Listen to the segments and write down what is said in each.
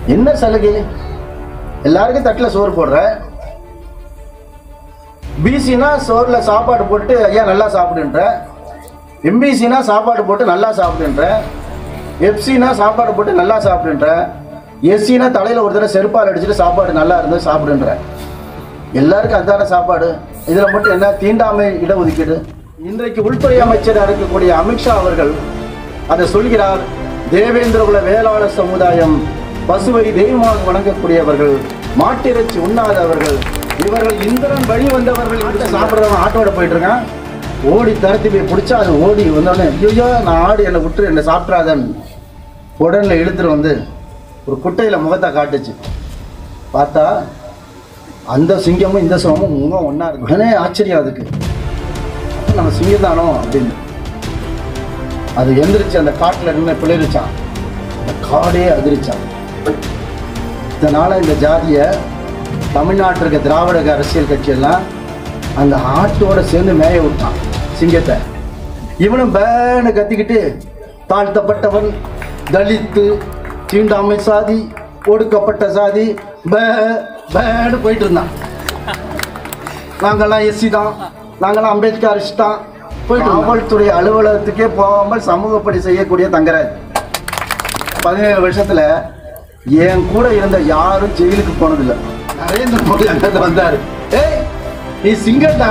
என்ன சலுகை எல்லாருக்கும் தட்டில் சோறு போடுற பிசினா சோறுல சாப்பாடு போட்டு ஐயா நல்லா சாப்பிடுன்ற எம்பிசினா சாப்பாடு போட்டு நல்லா சாப்பிடுன்ற எஃப்சினா சாப்பாடு போட்டு நல்லா சாப்பிடுன்ற எஸ்சினா தலையில் ஒரு தடவை செருப்பால் அடிச்சுட்டு சாப்பாடு நல்லா இருந்து சாப்பிடுன்ற எல்லாருக்கும் அதான சாப்பாடு இதில் மட்டும் என்ன தீண்டாமை இடஒதுக்கீடு இன்றைக்கு உள்துறை அமைச்சராக இருக்கக்கூடிய அமித்ஷா அவர்கள் அதை சொல்கிறார் தேவேந்திரகுல வேளாளர் சமுதாயம் பசுவை தெய்வமாக வணங்கக்கூடியவர்கள் மாட்டிறைச்சி உண்ணாதவர்கள் இவர்கள் இந்திரன் வழி வந்தவர்கள் ஆட்டை சாப்பிட்றவங்க ஆட்டோட போயிட்டு இருக்கான் ஓடி தரத்தி போய் பிடிச்சா அது ஓடி வந்தோடனே ஐயோ நான் ஆடு என்னை விட்டு என்னை சாப்பிட்றாதன் உடனில் இழுத்துட்டு வந்து ஒரு குட்டையில் முகத்தை காட்டுச்சு பார்த்தா அந்த சிங்கமும் இந்த சிங்கமும் முகம் ஒன்றா இருக்கு உடனே ஆச்சரியம் அதுக்கு அப்ப நம்ம சிங்கம் தானோ அப்படின்னு அது எந்திரிச்சு அந்த காட்டில் நின்று பிளறிச்சான் அந்த காடே அதிரிச்சான் இதனால் இந்த ஜாதியை தமிழ்நாட்டில் இருக்க திராவிட அரசியல் கட்சியெல்லாம் அந்த ஆட்டோட சேர்ந்து மேய விட்டான் சிங்கத்தை இவனும் பேனு கத்திக்கிட்டு தாழ்த்தப்பட்டவன் தலித்து தீண்டாமை சாதி ஒடுக்கப்பட்ட சாதி பே பேனு போயிட்டு இருந்தான் நாங்கெல்லாம் எஸ்சி தான் நாங்கெல்லாம் அம்பேத்கரிஸ்ட் தான் போயிட்டு காவல்துறை அலுவலகத்துக்கே போகாமல் சமூகப்படி செய்யக்கூடிய தங்கராஜ் பதினேழு வருஷத்துல என் கூட இருந்த யாரும் ஜெயிலுக்கு போனதில்லை நரேந்திர மோடி அங்க வந்தாரு ஏய் நீ சிங்கண்டா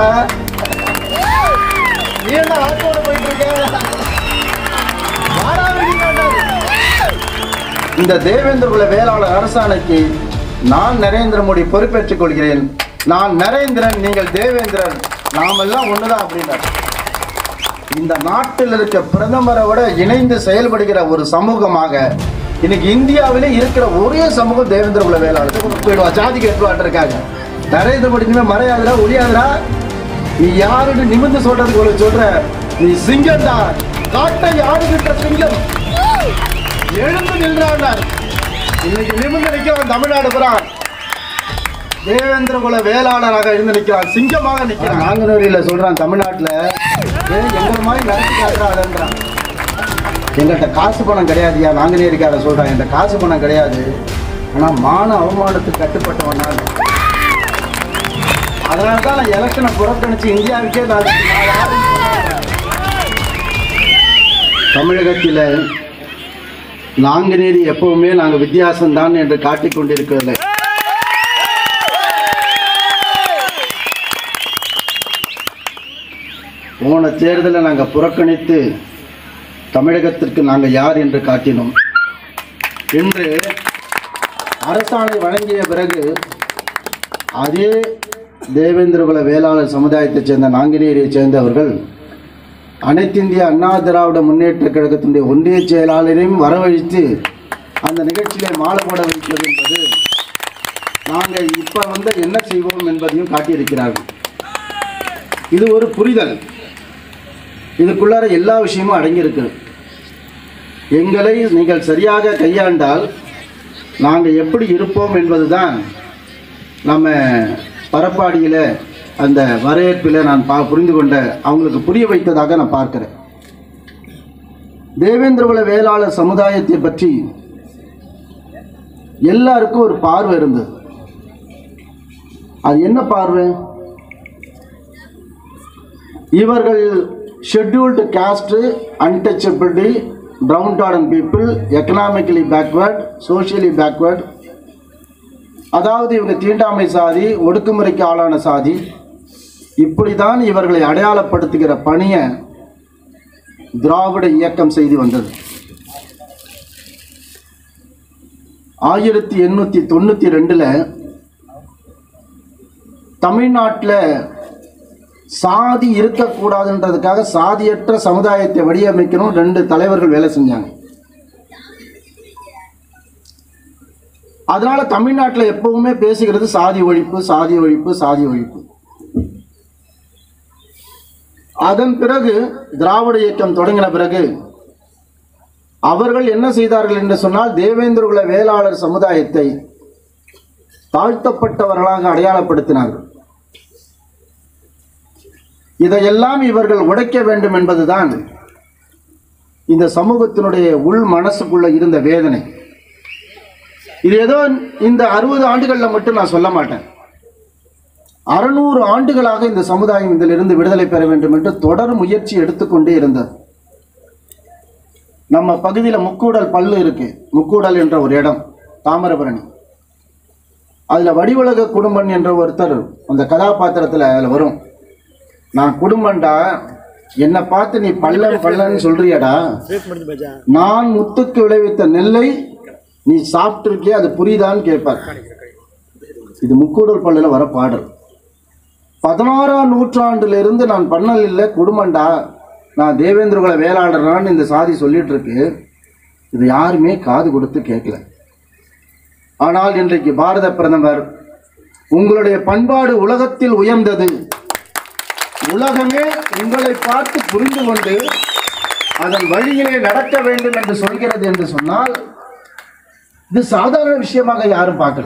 நீ என்ன ஆட்டோட போயிட்டு இருக்க வாடா வெளியில. இந்த தேவேந்திர குல வேளாளர் அரசாணைக்கு நான் நரேந்திர மோடி பொறுப்பேற்றுக் கொள்கிறேன் நான் நரேந்திரன் நீங்கள் தேவேந்திரன் நாமெல்லாம் ஒண்ணுதான் அப்படின்னாரு இந்த நாட்டில் இருக்க பிரதமரை விட இணைந்து செயல்படுகிற ஒரு சமூகமாக இன்னைக்கு இந்தியாவிலே இருக்கிற ஒரே சமூகம் தேவேந்திர குல வேளாளர் போயிடுவா ஜாதிக்கு எட்டுவாட்டு இருக்காங்க நரேந்திர மோடி இனிமே மறையாதுடா ஒளியாதுடா நீ யாருன்னு நிமிர்ந்து சொல்றதுக்கு ஒரு சொல்ற நீ சிங்கம் தான் காட்டை ஆடுகின்ற சிங்கம் எழுந்து நின்றான் இன்னைக்கு நிமிர்ந்து நிற்கிறான் தமிழ்நாடு புறான் தேவேந்திர குல வேளாளராக இருந்து நிற்கிறான் சிங்கமாக நிற்கிறான் நாங்குநேரியில சொல்றான் தமிழ்நாட்டுல ஏய், எங்க மாதிரி நடத்தி காட்டுறான்ன்றான் எங்கள்கிட்ட காசு பணம் கிடையாதுயா நாங்குநேரிக்கார சொல்றான் என்கிட்ட காசு பணம் கிடையாது ஆனா மான அவமானத்துக்கு கட்டுப்பட்டவன் நான் அதனால தான் நான் எலெக்ஷனை புறக்கணிச்சு இந்தியாவுக்கே நான் நான் யாருன்னு சொன்னேன். தமிழகத்தில் நாங்குநேரி எப்பவுமே நாங்கள் வித்தியாசம்தான் என்று காட்டிக் கொண்டிருக்கவில்லை போன தேர்தலை நாங்கள் புறக்கணித்து தமிழகத்திற்கு நாங்கள் யார் என்று காட்டினோம் இன்று அரசாணை வழங்கிய பிறகு அதே தேவேந்திரகுல வேளாளர் சமுதாயத்தைச் சேர்ந்த நாங்குநேரியைச் சேர்ந்தவர்கள் அனைத்திந்திய அண்ணா திராவிட முன்னேற்ற கழகத்தினுடைய ஒன்றிய செயலாளரையும் வரவழைத்து அந்த நிகழ்ச்சியிலே மாலை போட வைப்பது என்பது நாங்கள் இப்போ வந்து என்ன செய்வோம் என்பதையும் காட்டியிருக்கிறார்கள் இது ஒரு புரிதல் இதுக்குள்ளார எல்லா விஷயமும் அடங்கியிருக்கு எங்களை நீங்கள் சரியாக கையாண்டால் நாங்கள் எப்படி இருப்போம் என்பதுதான் நம்ம பரப்பாடியில் அந்த வரவேற்பில் நான் பா புரிந்து கொண்ட அவங்களுக்கு புரிய வைத்ததாக நான் பார்க்கிறேன் தேவேந்திரகுல வேளாளர் சமுதாயத்தை பற்றி எல்லாருக்கும் ஒரு பார்வை இருந்தது அது என்ன பார்வை இவர்கள் scheduled caste untouchability downtrodden people economically backward socially backward அதாவது இவங்க தீண்டாமை சாதி ஒடுக்குமுறைக்கு ஆளான சாதி இப்படிதான் இவர்களை அடையாளப்படுத்துகிற பணியை திராவிட இயக்கம் செய்து வந்தது ஆயிரத்தி எண்ணூற்றி தொண்ணூற்றி ரெண்டில் தமிழ்நாட்டில் சாதி இருக்கக்கூடாதுன்றதுக்காக சாதியற்ற சமுதாயத்தை வடிவமைக்கணும் ரெண்டு தலைவர்கள் வேலை செஞ்சாங்க அதனால தமிழ்நாட்டில் எப்பவுமே பேசுகிறது சாதி ஒழிப்பு சாதி ஒழிப்பு சாதி ஒழிப்பு அதன் பிறகு திராவிட இயக்கம் தொடங்கின பிறகு அவர்கள் என்ன செய்தார்கள் என்று சொன்னால் தேவேந்திரகுல வேளாளர் சமுதாயத்தை தாழ்த்தப்பட்டவர்களாக அடையாளப்படுத்தினார்கள் இதையெல்லாம் இவர்கள் உடைக்க வேண்டும் என்பதுதான் இந்த சமூகத்தினுடைய உள் மனசுக்குள்ள இருந்த வேதனை இது ஏதோ இந்த அறுபது ஆண்டுகளில் மட்டும் நான் சொல்ல மாட்டேன் அறுநூறு ஆண்டுகளாக இந்த சமுதாயம் இதிலிருந்து விடுதலை பெற வேண்டும் என்று தொடர் முயற்சி எடுத்துக்கொண்டே இருந்தது நம்ம பகுதியில் முக்கூடல் பல்லு இருக்கு முக்கூடல் என்ற ஒரு இடம் தாமிரபரணி அதில் வடிவுலக குடும்பன் என்ற ஒருத்தர் அந்த கதாபாத்திரத்தில் அதில் வரும் நான் குடும்பன்டா என்னை பார்த்து நீ பல்லன் பல்லன்னு சொல்றியடா நான் முத்துக்கு விளைவித்த நெல்லை நீ சாப்பிட்டிருக்கிய அது புரியுதான்னு கேட்பார் இது முக்கூடல் பல்லில் வர பாடல் பதினாறாம் நூற்றாண்டிலிருந்து நான் பண்ணல் இல்லை குடும்பண்டா நான் தேவேந்திரகுல வேளாளரான்னு இந்த சாதி சொல்லிட்டு இருக்கு இது யாருமே காது கொடுத்து கேட்கல ஆனால் இன்றைக்கு பாரத பிரதமர் உங்களுடைய பண்பாடு உலகத்தில் உயர்ந்தது உலகமே உங்களை பார்த்து புரிந்து கொண்டு அதன் வழியிலே நடக்க வேண்டும் என்று சொல்கிறது என்று சொன்னால் இது சாதாரண விஷயமாக யாரும் பார்க்கல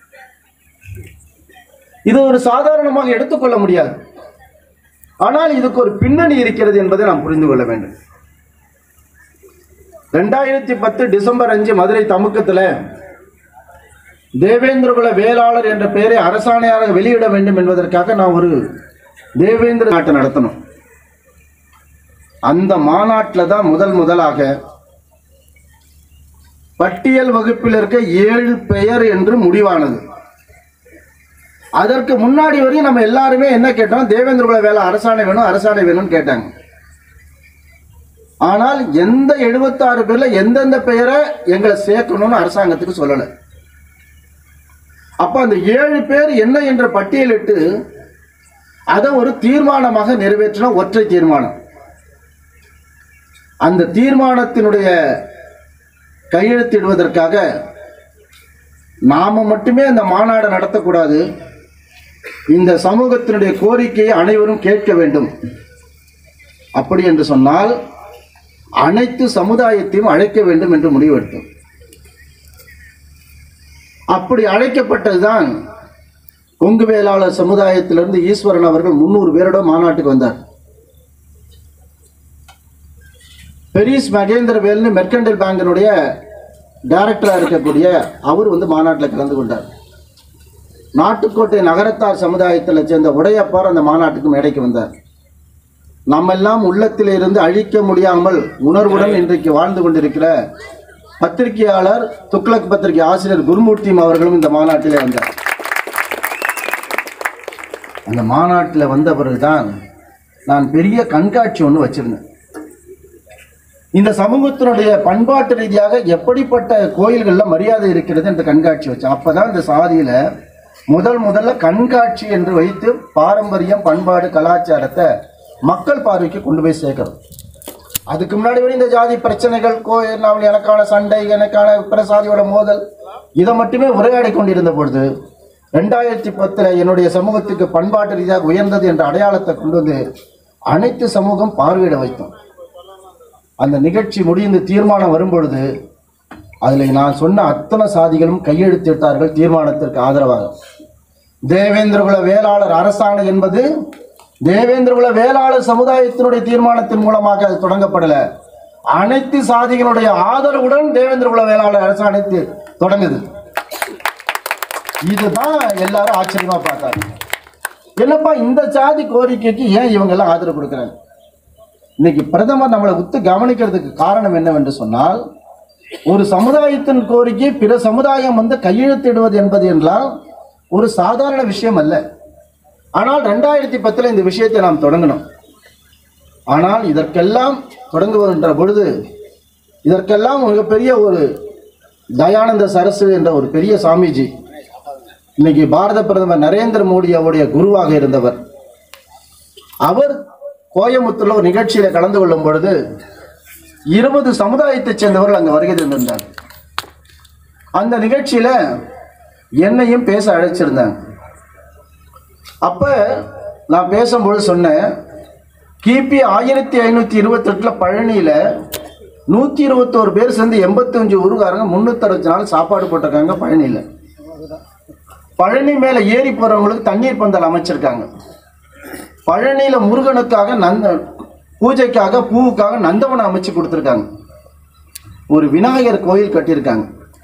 இது ஒரு சாதாரணமாக எடுத்துக்கொள்ள முடியாது ஆனால் இதுக்கு ஒரு பின்னணி இருக்கிறது என்பதை நாம் புரிந்து கொள்ள வேண்டும் ரெண்டாயிரத்தி பத்து டிசம்பர் அஞ்சு மதுரை தமுக்கத்தில் தேவேந்திரகுல வேளாளர் என்ற பெயரை அரசாணையாக வெளியிட வேண்டும் என்பதற்காக நான் ஒரு தேவேந்திர நாட்டை நடத்தணும் அந்த மாநாட்டில் தான் முதல் முதலாக பட்டியல் வகுப்பில் இருக்க ஏழு பெயர் என்று முடிவானது அதற்கு முன்னாடி வரையும் நம்ம எல்லாருமே என்ன கேட்டோம் தேவேந்திரகுல வேலை அரசாணை வேணும் அரசாணை வேணும்னு கேட்டாங்க ஆனால் எந்த எழுபத்தாறு பேர்ல எந்தெந்த பெயரை எங்களை சேர்க்கணும்னு அரசாங்கத்துக்கு சொல்லலை அப்ப அந்த ஏழு பேர் என்ன என்ற பட்டியலிட்டு அதை ஒரு தீர்மானமாக நிறைவேற்றின ஒற்றை தீர்மானம் அந்த தீர்மானத்தினுடைய கையெழுத்திடுவதற்காக நாம மட்டுமே அந்த மாநாடு நடத்தக்கூடாது இந்த சமூகத்தினுடைய கோரிக்கையை அனைவரும் கேட்க வேண்டும் அப்படி என்று சொன்னால் அனைத்து சமுதாயத்தையும் அழைக்க வேண்டும் என்று முடிவெடுத்தோம் அப்படி அழைக்கப்பட்டதுதான் கொங்கு வேளாளர் சமுதாயத்திலிருந்து ஈஸ்வரன் அவர்கள் முன்னூறு பேரோட மாநாட்டுக்கு வந்தார் பெரிஸ் மகேந்திர வேல்னு மெர்கண்டல் பேங்கினுடைய டைரக்டராக இருக்கக்கூடிய அவர் வந்து மாநாட்டில் கலந்து கொண்டார் நாட்டுக்கோட்டை நகரத்தார் சமுதாயத்தில் சேர்ந்த உடையப்பார் அந்த மாநாட்டுக்கு மேடைக்கு வந்தார் நம்ம எல்லாம் உள்ளத்தில் இருந்து அழிக்க முடியாமல் உணர்வுடன் இன்றைக்கு வாழ்ந்து கொண்டிருக்கிற பத்திரிகையாளர் துக்ளக் பத்திரிகை ஆசிரியர் குருமூர்த்தியும் அவர்களும் இந்த மாநாட்டிலே வந்தார் அந்த மாநாட்டில் வந்த பிறகுதான் நான் பெரிய கண்காட்சி ஒன்று வச்சிருந்தேன் இந்த சமூகத்தினுடைய பண்பாட்டு ரீதியாக எப்படிப்பட்ட கோயில்களில் மரியாதை இருக்கிறது என்று கண்காட்சி வச்சேன் அப்பதான் இந்த சாதியில முதல் முதல்ல கண்காட்சி என்று வைத்து பாரம்பரியம் பண்பாடு கலாச்சாரத்தை மக்கள் பார்வைக்கு கொண்டு போய் சேர்க்கிறோம் அதுக்கு முன்னாடி வரை இந்த ஜாதி பிரச்சனைகள் கோயில் அவள் எனக்கான சண்டை எனக்கான பிற சாதியோட மோதல் இதை மட்டுமே உரையாடி கொண்டிருந்த பொழுது ரெண்டாயிரத்தி பத்துல என்னுடைய சமூகத்துக்கு பண்பாட்டு ரீதியாக உயர்ந்தது என்ற அடையாளத்தை கொண்டு வந்து அனைத்து சமூகம் பார்வையிட வைத்தோம் அந்த நிகழ்ச்சி முடிந்து தீர்மானம் வரும்பொழுது அதில் நான் சொன்ன அத்தனை சாதிகளும் கையெழுத்திட்டார்கள் தீர்மானத்திற்கு ஆதரவாக தேவேந்திரகுல வேளாளர் அரசாணை என்பது தேவேந்திரகுல வேளாளர் சமுதாயத்தினுடைய தீர்மானத்தின் மூலமாக அது தொடங்கப்படல அனைத்து சாதிகளுடைய ஆதரவுடன் தேவேந்திரகுல வேளாளர் அரசாணை தி- தொடங்குது இதுதான் எல்லாரும் ஆச்சரியமா பார்த்தாங்க என்னப்பா இந்த சாதி கோரிக்கைக்கு ஏன் இவங்க எல்லாம் ஆதரவு கொடுக்குறாங்க இன்னைக்கு பிரதமர் நம்மளை உத்து கவனிக்கிறதுக்கு காரணம் என்னவென்று சொன்னால் ஒரு சமுதாயத்தின் கோரிக்கை பிற சமுதாயம் வந்து கையெழுத்திடுவது என்பது என்றால் ஒரு சாதாரண விஷயம் அல்ல ஆனால் ரெண்டாயிரத்தி பத்தில் இந்த விஷயத்தை நாம் தொடங்கணும் ஆனால் இதற்கெல்லாம் தொடங்குகின்ற பொழுது இதற்கெல்லாம் மிகப்பெரிய ஒரு தயானந்த சரசு என்ற ஒரு பெரிய சாமிஜி இன்னைக்கு பாரத பிரதமர் நரேந்திர மோடி அவருடைய குருவாக இருந்தவர் அவர் கோயம்புத்தூர்ல ஒரு நிகழ்ச்சியில கலந்து கொள்ளும் பொழுது இருபது சமுதாயத்தைச் சேர்ந்தவர்கள் அங்கு வருகை தந்திருந்தாங்க அந்த நிகழ்ச்சியில என்னையும் பேச அழைச்சிருந்தாங்க அப்ப நான் பேசும்பொழுது சொன்னேன் கிபி ஆயிரத்தி ஐநூத்தி இருபத்தெட்டுல பழனியில நூத்தி இருபத்தோரு பேர் சேர்ந்து எண்பத்தஞ்சு ஊருக்காரங்க முன்னூத்தி நாள் சாப்பாடு போட்டிருக்காங்க பழனியில பழனி மேல ஏறி போறவங்களுக்கு தண்ணீர் பந்தல் அமைச்சிருக்காங்க பழனியில முருகனுக்காக நந்த பூஜைக்காக பூவுக்காக நந்தவனம் அமைச்சு கொடுத்துருக்காங்க ஒரு விநாயகர் கோயில் கட்டியிருக்காங்க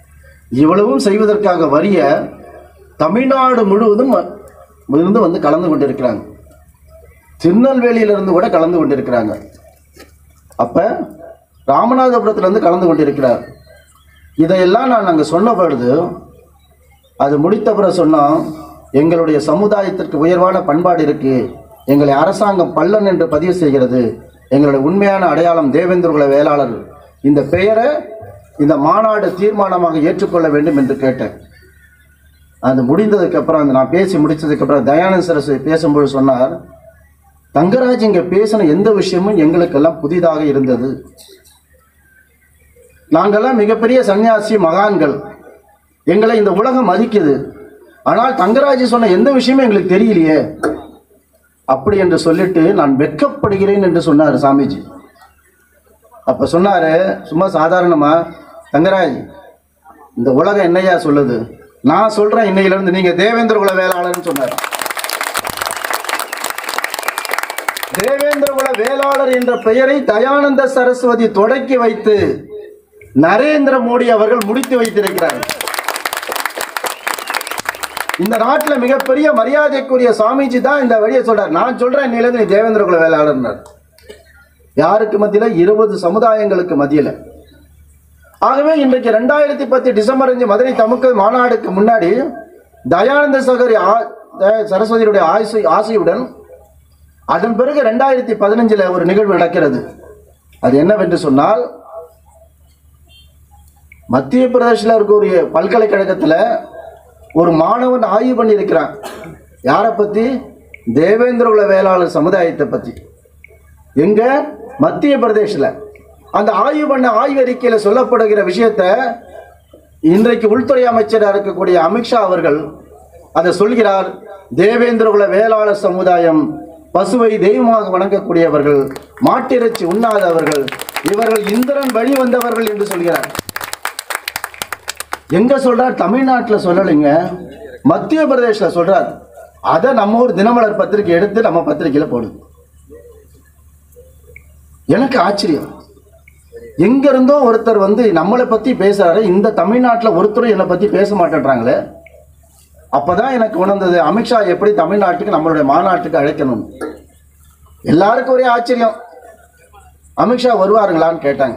இவ்வளவும் செய்வதற்காக வரிய தமிழ்நாடு முழுவதும் இருந்து வந்து கலந்து கொண்டிருக்கிறாங்க திருநெல்வேலியிலிருந்து கூட கலந்து கொண்டிருக்கிறாங்க அப்ப ராமநாதபுரத்திலிருந்து கலந்து கொண்டிருக்கிறார் இதையெல்லாம் நான் அங்கே சொன்ன பொழுது அது முடித்த பிறகு சொன்னோம் எங்களுடைய சமுதாயத்திற்கு உயர்வான பண்பாடு இருக்கு எங்களை அரசாங்கம் பல்லன் என்று பதிவு செய்கிறது எங்களுடைய உண்மையான அடையாளம் தேவேந்திரகுல வேளாளர் இந்த பெயரை இந்த மாநாடு தீர்மானமாக ஏற்றுக்கொள்ள வேண்டும் என்று கேட்டேன் அது முடிந்ததுக்கு அப்புறம் அந்த நான் பேசி முடிச்சதுக்கு அப்புறம் தயானந்த சரஸ்வதி பேசும்போது சொன்னார் தங்கராஜ் இங்க பேசின எந்த விஷயமும் எங்களுக்கெல்லாம் புதிதாக இருந்தது நாங்கெல்லாம் மிகப்பெரிய சன்னியாசி மகான்கள் எங்களை இந்த உலகம் மதிக்குது ஆனால் தங்கராஜ் சொன்ன எந்த விஷயமும் எங்களுக்கு தெரியலையே அப்படி என்று சொல்லிட்டு நான் வெட்கப்படுகிறேன் என்று சொன்னார் சாமிஜி அப்ப சொன்னாரு சும்மா சாதாரணமா தங்கராஜ் இந்த உலகம் என்னையா சொல்லுது நான் சொல்றேன் இன்னையில இருந்து நீங்க தேவேந்திர குல வேளாளர்னு சொன்னார் தேவேந்திர குல வேளாளர் என்ற பெயரை தயானந்த சரஸ்வதி தொடக்கி வைத்து நரேந்திர மோடி அவர்கள் முடித்து வைத்திருக்கிறார் இந்த நாட்டுல மிகப்பெரிய மரியாதைக்குரிய சாமிஜி தான் இந்த வழியை சொல்றார் நான் சொல்றேன் இன்னையில இருந்து நீ தேவேந்திர குல வேளாளர்னார் யாருக்கு மத்தியில இருபது சமுதாயங்களுக்கு மத்தியில ஆகவே இன்றைக்கு ரெண்டாயிரத்தி பத்து டிசம்பர் அஞ்சு மதுரை தமுக்க மாநாடுக்கு முன்னாடி தயானந்த சகரி ஆ- த- சரஸ்வதியுடைய ஆசை ஆசையுடன் அதன் பிறகு ரெண்டாயிரத்தி பதினஞ்சுல ஒரு நிகழ்வு நடக்கிறது அது என்னவென்று சொன்னால் மத்திய பிரதேசில் இருக்க ஒரு பல்கலைக்கழகத்துல ஒரு மாணவன் ஆய்வு பண்ணியிருக்கிறான் யாரை பத்தி தேவேந்திரகுல வேளாளர் சமுதாயத்தை பத்தி எங்க மத்திய பிரதேசில் அந்த ஆய்வு பண்ண ஆய்வறிக்கையில சொல்லப்படுகிற விஷயத்த இன்றைக்கு உள்துறை அமைச்சராக இருக்கக்கூடிய அமித்ஷா அவர்கள் அதை சொல்கிறார் தேவேந்திரகுல வேளாளர் சமுதாயம் பசுவை தெய்வமாக வணங்கக்கூடியவர்கள் மாட்டிறைச்சி உண்ணாதவர்கள் இவர்கள் இந்திரன் வழி வந்தவர்கள் என்று சொல்கிறார் எங்க சொல்றார் தமிழ்நாட்டில் சொல்லலைங்க மத்திய பிரதேசில் சொல்றார் அதை நம்ம ஒரு தினமலர் பத்திரிக்கை எடுத்து நம்ம பத்திரிக்கையில போடுது எனக்கு ஆச்சரியம் எங்க இருந்தோ ஒருத்தர் வந்து நம்மளை பத்தி பேசுறாரு இந்த தமிழ்நாட்டில் ஒருத்தரும் என்னை பத்தி பேச மாட்டேன்றாங்களே அப்பதான் எனக்கு உணர்ந்தது அமித்ஷா எப்படி தமிழ்நாட்டுக்கு நம்மளுடைய மாநாட்டுக்கு அழைக்கணும் எல்லாருக்கும் ஒரே ஆச்சரியம் அமித்ஷா வருவாருங்களான்னு கேட்டாங்க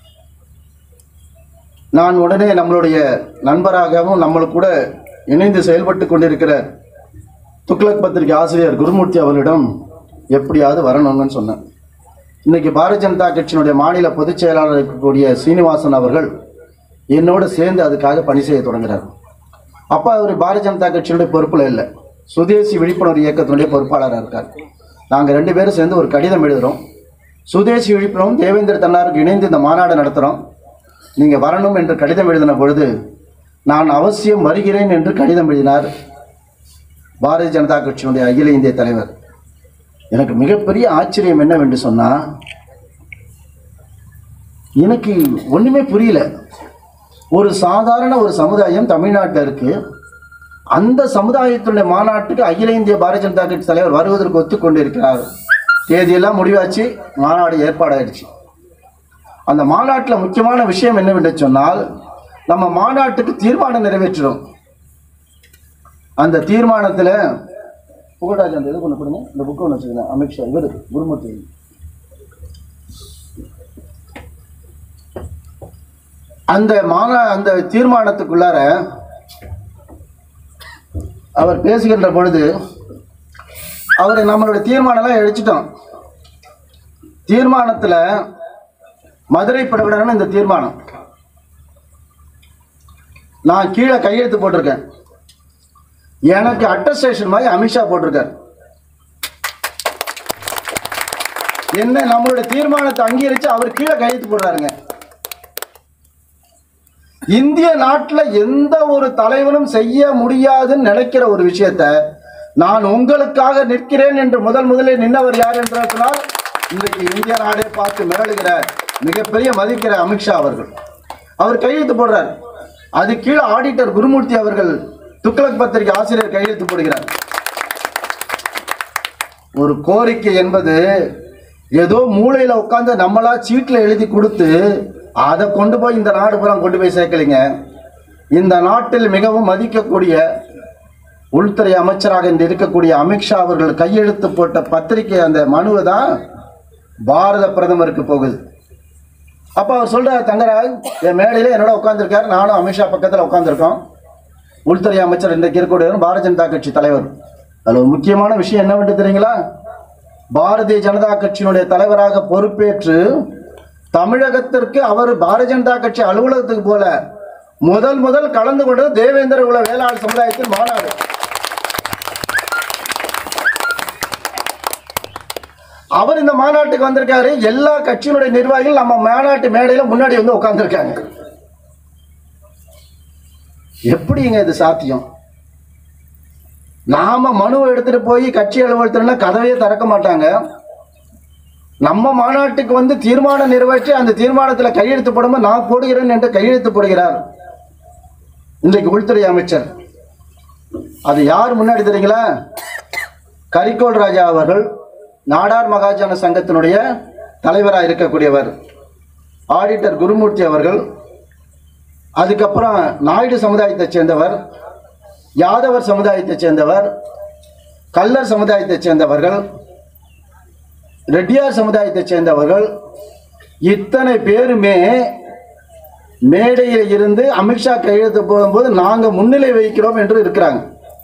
நான் உடனே நம்மளுடைய நண்பராகவும் நம்மளுக்கு கூட இணைந்து செயல்பட்டு கொண்டிருக்கிற துக்ளக் பத்திரிகை ஆசிரியர் குருமூர்த்தி அவர்களிடம் எப்படியாவது வரணும்னு சொன்னேன் இன்னைக்கு பாரதிய ஜனதா கட்சியினுடைய மாநில பொதுச் செயலாளர் இருக்கக்கூடிய சீனிவாசன் அவர்கள் என்னோடு சேர்ந்து அதுக்காக பணி செய்ய தொடங்குறார் அப்பா அவர் பாரதிய ஜனதா கட்சியினுடைய பொறுப்பில் இல்லை சுதேசி விழிப்புணர்வு இயக்கத்தினுடைய பொறுப்பாளராக இருக்கார் நாங்கள் ரெண்டு பேரும் சேர்ந்து ஒரு கடிதம் எழுதுகிறோம் சுதேசி விழிப்புணர்வும் தேவேந்திர தன்னாருக்கு இணைந்து இந்த மாநாடு நடத்துகிறோம் நீங்கள் வரணும் என்று கடிதம் எழுதின பொழுது நான் அவசியம் வருகிறேன் என்று கடிதம் எழுதினார் பாரதிய ஜனதா கட்சியினுடைய அகில இந்திய தலைவர் எனக்கு மிகப்பெரிய ஆச்சரியம் என்னவென்று சொன்னா எனக்கு ஒண்ணுமே புரியல ஒரு சாதாரண ஒரு சமுதாயம் தமிழ்நாட்டில் இருக்கு அந்த சமுதாயத்தினுடைய மாநாட்டுக்கு அகில இந்திய பாரதிய ஜனதா கட்சி தலைவர் வருவதற்கு ஒத்துக்கொண்டிருக்கிறார் தேதியெல்லாம் முடிவாச்சு மாநாடு ஏற்பாடாயிடுச்சு அந்த மாநாட்டில் முக்கியமான விஷயம் என்னவென்று சொன்னால் நம்ம மாநாட்டுக்கு தீர்மானம் நிறைவேற்றுறோம் அந்த தீர்மானத்தில் புகழராஜ் அந்த இது ஒன்று கொடுங்க இந்த புக்கு ஒன்று வச்சுக்கிறேன் அமித்ஷா இவர் குருமூர்த்தி அந்த மாநா அந்த தீர்மானத்துக்குள்ளார அவர் பேசுகின்ற பொழுது அவர் நம்மளுடைய தீர்மானம்லாம் எடுத்துட்டோம் தீர்மானத்தில் மதுரை பிரகடனம் இந்த தீர்மானம் நான் கீழே கையெழுத்து போட்டிருக்கேன் எனக்கு அட்டஸ்டேஷன் மாதிரி அமித்ஷா போட்டிருக்காரு என்ன நம்மளுடைய தீர்மானத்தை அங்கீகரிச்சு அவர் கீழே கையெழுத்து போடுறாருங்க இந்திய நாட்டில் எந்த ஒரு தலைவனும் செய்ய முடியாதுன்னு நினைக்கிற ஒரு விஷயத்த நான் உங்களுக்காக நிற்கிறேன் என்று முதல் முதலில் நின்றவர் யார் என்று சொன்னால் இன்றைக்கு இந்திய நாடே பார்த்து மிரளுகிற மிகப்பெரிய மதிக்கிற அமித்ஷா அவர்கள் அவர் கையெழுத்து போடுறார் அது கீழே ஆடிட்டர் குருமூர்த்தி அவர்கள் துக்ளக் பத்திரிகை ஆசிரியர் கையெழுத்து போடுகிறார் ஒரு கோரிக்கை என்பது ஏதோ மூளையில உட்காந்து நம்மளா சீட்டில் எழுதி கொடுத்து அதை கொண்டு போய் இந்த நாடு பூரா கொண்டு போய் சேர்க்கலைங்க இந்த நாட்டில் மிகவும் மதிக்கக்கூடிய உள்துறை அமைச்சராக இன்று இருக்கக்கூடிய அமித்ஷா அவர்கள் கையெழுத்து போட்ட பத்திரிகை அந்த மனுவை தான் பாரத பிரதமருக்கு போகுது அப்போ அவர் சொல்றார் தங்கராஜ் என் மேடையில் என்னோட உட்காந்துருக்காரு நானும் அமித்ஷா பக்கத்தில் உட்காந்துருக்கோம் உள்துறை அமைச்சர் இன்றைக்கு இருக்கக்கூடியவர் பாரதிய ஜனதா கட்சி தலைவர் அதில் ஒரு முக்கியமான விஷயம் என்னவென்று தெரியுங்களா பாரதிய ஜனதா கட்சியினுடைய தலைவராக பொறுப்பேற்று தமிழகத்திற்கு அவர் பாரதிய ஜனதா கட்சி அலுவலகத்துக்கு போல முதல் முதல் கலந்து கொண்டது தேவேந்திர குல வேளாண் சமுதாயத்தின் மாநாடு அவர் இந்த மாநாட்டுக்கு வந்திருக்காரு எல்லா கட்சியினுடைய நிர்வாகிகள் நம்ம மாநாட்டு மேடையில முன்னாடி வந்து உட்கார்ந்துருக்காங்க எப்படிங்க இது சாத்தியம் நாம மனுவை எடுத்துட்டு போய் கட்சி அலுவலகத்துல கதவையே திறக்க மாட்டாங்க நம்ம மாநாட்டுக்கு வந்து தீர்மானம் நிறைவேற்றி அந்த தீர்மானத்தில் கையெழுத்து போடும்போது நான் போடுகிறேன் என்று கையெழுத்து போடுகிறார் இன்றைக்கு உள்துறை அமைச்சர் அது யார் முன்னாடி தெரியுங்களா கரிகோல் ராஜா அவர்கள் நாடார் மகாஜன சங்கத்தினுடைய தலைவராக இருக்கக்கூடியவர் ஆடிட்டர் குருமூர்த்தி அவர்கள் அதுக்கப்புறம் நாயுடு சமுதாயத்தைச் சேர்ந்தவர் யாதவர் சமுதாயத்தைச் சேர்ந்தவர் கல்லர் சமுதாயத்தைச் சேர்ந்தவர்கள் ரெட்டியார் சமுதாயத்தைச் சேர்ந்தவர்கள் இத்தனை பேருமே மேடையில் இருந்து அமித்ஷா கையெழுத்து போடும்போது நாங்க முன்னிலை வகிக்கிறோம் என்று இருக்கிறாங்க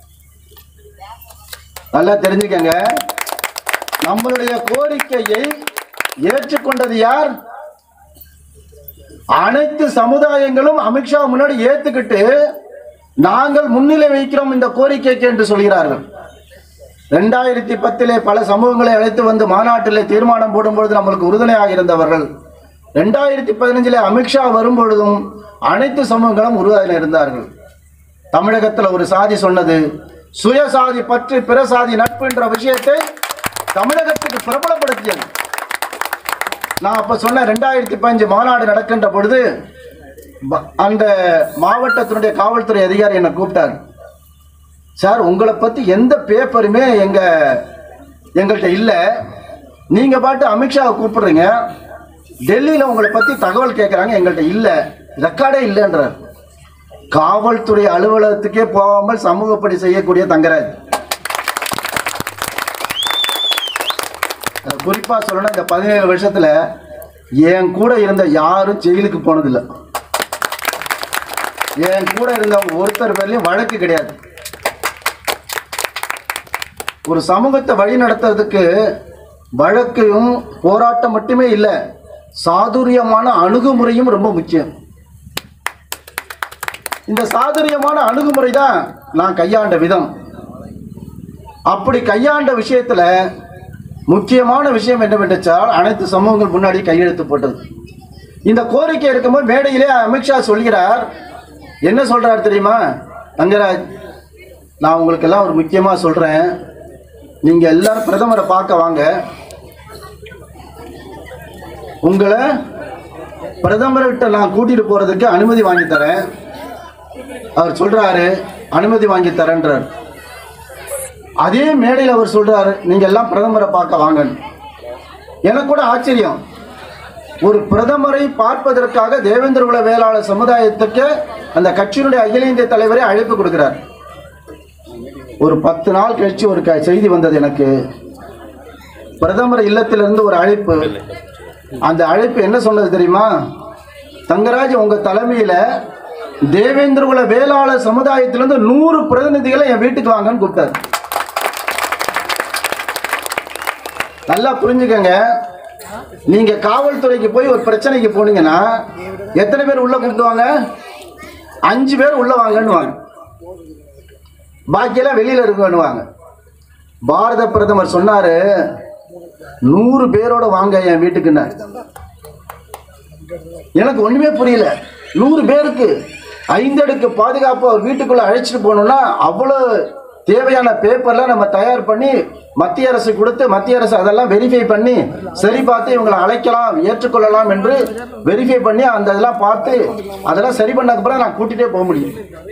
நல்லா தெரிஞ்சுக்கங்க நம்மளுடைய கோரிக்கையை ஏற்றுக்கொண்டது யார் அனைத்து சமுதாயங்களும் அமித்ஷா முன்னாடி ஏத்துக்கிட்டு நாங்கள் முன்னிலை வைக்கிறோம் இந்த கோரிக்கைக்கு என்று சொல்கிறார்கள் ரெண்டாயிரத்தி பத்திலே பல சமூகங்களை அழைத்து வந்து மாநாட்டிலே தீர்மானம் போடும்பொழுது நம்மளுக்கு உறுதுணையாக இருந்தவர்கள் ரெண்டாயிரத்தி பதினஞ்சிலே அமித்ஷா வரும்பொழுதும் அனைத்து சமூகங்களும் உறுதுணை இருந்தார்கள் தமிழகத்தில் ஒரு சாதி சொன்னது சுயசாதி பற்றி பிற சாதி நட்பு என்ற விஷயத்தை தமிழகத்துக்கு பிரபலப்படுத்தியது நான் அப்ப சொன்ன ரெண்டாயிரத்தி பதினஞ்சு மாநாடு நடக்கின்ற பொழுது ப- அந்த மாவட்டத்தினுடைய காவல்துறை அதிகாரி என்னை கூப்பிட்டார் சார் உங்களை பத்தி எந்த பேப்பருமே எங்க எங்கள்கிட்ட இல்லை நீங்க பாட்டு அமித்ஷாவை கூப்பிடுறீங்க டெல்லியில உங்களை பத்தி தகவல் கேட்குறாங்க எங்கள்கிட்ட இல்லை ரெக்கார்டே இல்லைன்றார் காவல்துறை அலுவலகத்துக்கே போகாமல் சமூகப்படி செய்யக்கூடிய தங்கராஜ் அது குறிப்பா சொல்லணும் இந்த பதினேழு வருஷத்துல என் கூட இருந்த யாரும் ஜெயிலுக்கு போனதில்லை என் கூட இருந்தவங்க ஒருத்தர் பேர்லயும் வழக்கு கிடையாது ஒரு சமூகத்தை வழி நடத்துறதுக்கு வழக்கையும் போராட்டம் மட்டுமே இல்லை சாதுரியமான அணுகுமுறையும் ரொம்ப முக்கியம் இந்த சாதுரியமான அணுகுமுறை தான் நான் கையாண்ட விதம் அப்படி கையாண்ட விஷயத்துல முக்கியமான விஷயம் என்னவென்றால் அனைத்து சமூகங்கள் முன்னாடி கையெழுத்து போட்டது இந்த கோரிக்கை இருக்கும்போது மேடையிலே அமித்ஷா சொல்கிறார் என்ன சொல்றார் தெரியுமா அங்கராஜ் நான் உங்களுக்கு எல்லாம் ஒரு முக்கியமா சொல்றேன் நீங்க எல்லாரும் பிரதமரை பார்க்க வாங்க உங்களை பிரதமர்கிட்ட நான் கூட்டிட்டு போறதுக்கு அனுமதி வாங்கி தரேன் அவர் சொல்றாரு அனுமதி வாங்கி தரேன்றார் அதே மேடையில் அவர் சொல்றாரு நீங்க எல்லாம் பிரதமரை பார்க்க வாங்கன்னு எனக்கு கூட ஆச்சரியம் ஒரு பிரதமரை பார்ப்பதற்காக தேவேந்திர குல வேளாளர் சமுதாயத்துக்கு அந்த கட்சியினுடைய அகில இந்திய தலைவரே அழைப்பு கொடுக்கிறார் ஒரு பத்து நாள் கழிச்சு ஒரு க- செய்தி வந்தது எனக்கு பிரதமர் இல்லத்திலிருந்து ஒரு அழைப்பு அந்த அழைப்பு என்ன சொன்னது தெரியுமா தங்கராஜ் உங்க தலைமையில தேவேந்திர குல வேளாளர் சமுதாயத்திலிருந்து நூறு பிரதிநிதிகளை என் வீட்டுக்கு வாங்கன்னு கூப்பிட்டாரு நல்லா புரிஞ்சுக்கங்க நீங்க காவல்துறைக்கு போய் ஒரு பிரச்சனைக்கு போனீங்கன்னா எத்தனை பேர் உள்ள கூப்பிடுவாங்க அஞ்சு பேர் உள்ள வாங்கன்னு வாங்க பாக்கியெல்லாம் வெளியில இருக்குன்னுவாங்க பாரத பிரதமர் சொன்னாரு நூறு பேரோட வாங்க என் வீட்டுக்குன்னாரு எனக்கு ஒண்ணுமே புரியல நூறு பேருக்கு ஐந்தடுக்கு பாதுகாப்பு அவர் வீட்டுக்குள்ள அழைச்சிட்டு போகணும்னா அவ்வளவு தேவையான பேப்பர்லாம் நம்ம தயார் பண்ணி மத்திய அரசு கொடுத்து மத்திய அரசு அதெல்லாம் வெரிஃபை பண்ணி சரி பார்த்து இவங்களை அழைக்கலாம் ஏற்றுக்கொள்ளலாம் என்று வெரிஃபை பண்ணி அந்த இதெல்லாம் பார்த்து அதெல்லாம் சரி பண்ணதுக்கு அப்புறம் நான் கூட்டிகிட்டே போக முடியும்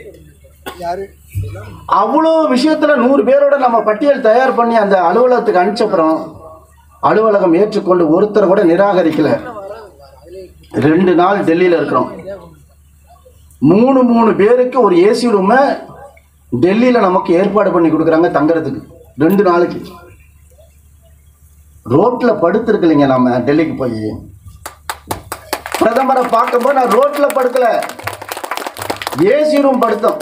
அவ்வளோ விஷயத்துல நூறு பேரோட நம்ம பட்டியல் தயார் பண்ணி அந்த அலுவலகத்துக்கு அனுப்பிச்சப்புறம் அலுவலகம் ஏற்றுக்கொண்டு ஒருத்தர் கூட நிராகரிக்கல ரெண்டு நாள் டெல்லியில இருக்கிறோம் மூணு மூணு பேருக்கு ஒரு ஏசி ரூமை டெல்லியில் நமக்கு ஏற்பாடு பண்ணி கொடுக்குறாங்க தங்குறதுக்கு ரெண்டு நாளைக்கு ரோட்டில் படுத்துருக்கலைங்க நாம டெல்லிக்கு போய் பிரதமரை பார்க்கும்போது நான் ரோட்டில் படுக்கல ஏசி ரூம் படுத்தோம்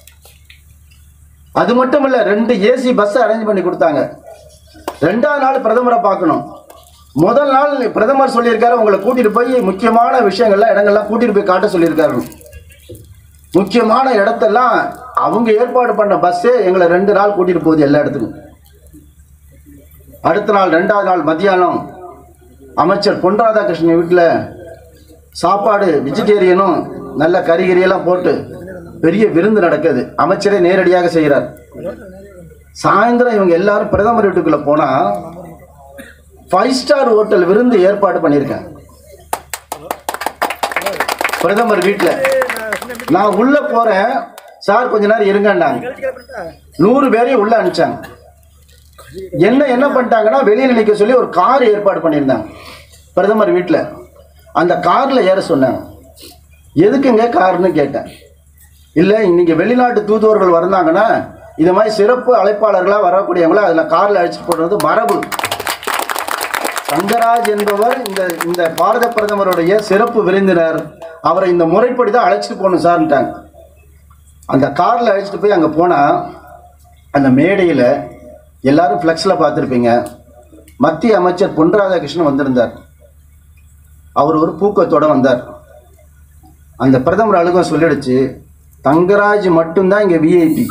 அது மட்டும் இல்லை ரெண்டு ஏசி பஸ் அரேஞ்ச் பண்ணி கொடுத்தாங்க ரெண்டாவது நாள் பிரதமரை பார்க்கணும் முதல் நாள் பிரதமர் சொல்லியிருக்காரு உங்களை கூட்டிட்டு போய் முக்கியமான விஷயங்கள்லாம் இடங்கள்லாம் கூட்டிட்டு போய் காட்ட சொல்லியிருக்காரு முக்கியமான இடத்தெல்லாம் அவங்க ஏற்பாடு பண்ண பஸ்ஸே எங்களை ரெண்டு நாள் கூட்டிட்டு போகுது எல்லா இடத்துக்கும் அடுத்த நாள் ரெண்டாவது நாள் மத்தியானம் அமைச்சர் பொன் ராதாகிருஷ்ணன் வீட்டில் சாப்பாடு வெஜிடேரியனும் நல்ல கறி கறியெல்லாம் போட்டு பெரிய விருந்து நடக்குது அமைச்சரே நேரடியாக செய்கிறார் சாயந்தரம் இவங்க எல்லாரும் பிரதமர் வீட்டுக்குள்ள போனா ஃபைவ் ஸ்டார் ஹோட்டல் விருந்து ஏற்பாடு பண்ணியிருக்கேன் பிரதமர் வீட்டில் நான் உள்ள போறேன் சார் கொஞ்ச நேரம் இருங்கன்னாங்க நூறு பேரையும் உள்ள அனுப்பிச்சாங்க என்ன என்ன பண்ணிட்டாங்கன்னா வெளியில நிற்க சொல்லி ஒரு கார் ஏற்பாடு பண்ணியிருந்தாங்க பிரதமர் வீட்டில் அந்த காரில் ஏற சொன்னாங்க எதுக்குங்க கார்னு கேட்டேன் இல்லை இன்னைக்கு வெளிநாட்டு தூதுவர்கள் வந்தாங்கன்னா இது மாதிரி சிறப்பு அழைப்பாளர்களாக வரக்கூடியவங்கள அதில் காரில் அழைச்சிட்டு போடுறது மரபு தங்கராஜ் என்பவர் இந்த இந்த பாரத பிரதமருடைய சிறப்பு விருந்தினர் அவரை இந்த முறைப்படி தான் அழைச்சிட்டு போகணும் சார்ன்ட்டாங்க அந்த காரில் அழைச்சிட்டு போய் அங்கே போனால் அந்த மேடையில் எல்லாரும் ஃப்ளெக்ஸில் பார்த்துருப்பீங்க மத்திய அமைச்சர் பொன் ராதாகிருஷ்ணன் வந்திருந்தார் அவர் ஒரு பூக்கத்தோட வந்தார் அந்த பிரதமர் அலுவலகம் சொல்லிடுச்சு தங்கராஜ் மட்டும்தான் இங்கே விஐபி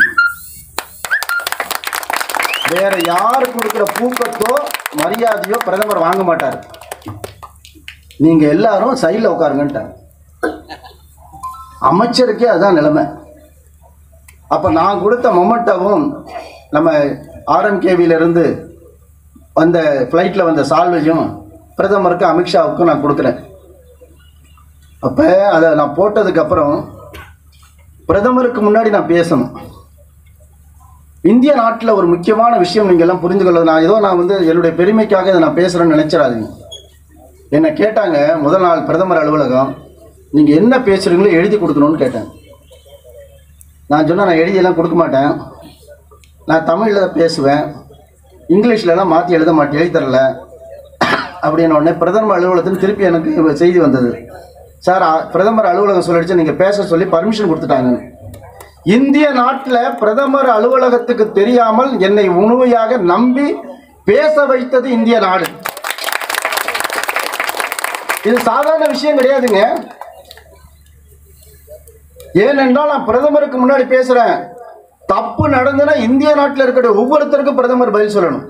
வேற யார் கொடுக்குற பூக்கத்தோ மரியாதையோ பிரதமர் வாங்க மாட்டார் நீங்க எல்லாரும் சைடில் உட்காருங்கன்ட்டாங்க அமைச்சருக்கே அதான் நிலைமை அப்ப நான் கொடுத்த மொமெண்டாவும் நம்ம ஆர்எம்கேவில இருந்து வந்த ஃப்ளைட்டில் வந்த சால்வையும் பிரதமருக்கு அமித்ஷாவுக்கும் நான் கொடுக்குறேன் அப்போ அதை நான் போட்டதுக்கப்புறம் பிரதமருக்கு முன்னாடி நான் பேசணும் இந்திய நாட்டில் ஒரு முக்கியமான விஷயம் நீங்கள் எல்லாம் புரிந்து கொள்ள நான் ஏதோ நான் வந்து என்னுடைய பெருமைக்காக இதை நான் பேசுகிறேன்னு நினைச்சிடாதீங்க என்னை கேட்டாங்க முதல் நாள் பிரதமர் அலுவலகம் நீங்கள் என்ன பேசுகிறீங்களோ எழுதி கொடுக்கணும்னு கேட்டேன் நான் சொன்னேன் நான் எழுதியெல்லாம் கொடுக்க மாட்டேன் நான் தமிழில் பேசுவேன் இங்கிலீஷ்லலாம் மாற்றி எழுத மாட்டேன் எழுதி தரல அப்படின்னு உடனே பிரதமர் அலுவலகத்தில் திருப்பி எனக்கு செய்தி வந்தது சார் அ- பிரதமர் அலுவலகம் சொல்லிடுச்சு நீங்கள் பேச சொல்லி பர்மிஷன் கொடுத்துட்டாங்க இந்திய நாட்டில் பிரதமர் அலுவலகத்துக்கு தெரியாமல் என்னை உணவையாக நம்பி பேச வைத்தது இந்திய நாடு இது சாதாரண விஷயம் கிடையாதுங்க ஏனென்றால் நான் பிரதமருக்கு முன்னாடி பேசுறேன் தப்பு நடந்ததுன்னா இந்திய நாட்டில் இருக்கிற ஒவ்வொருத்தருக்கும் பிரதமர் பதில் சொல்லணும்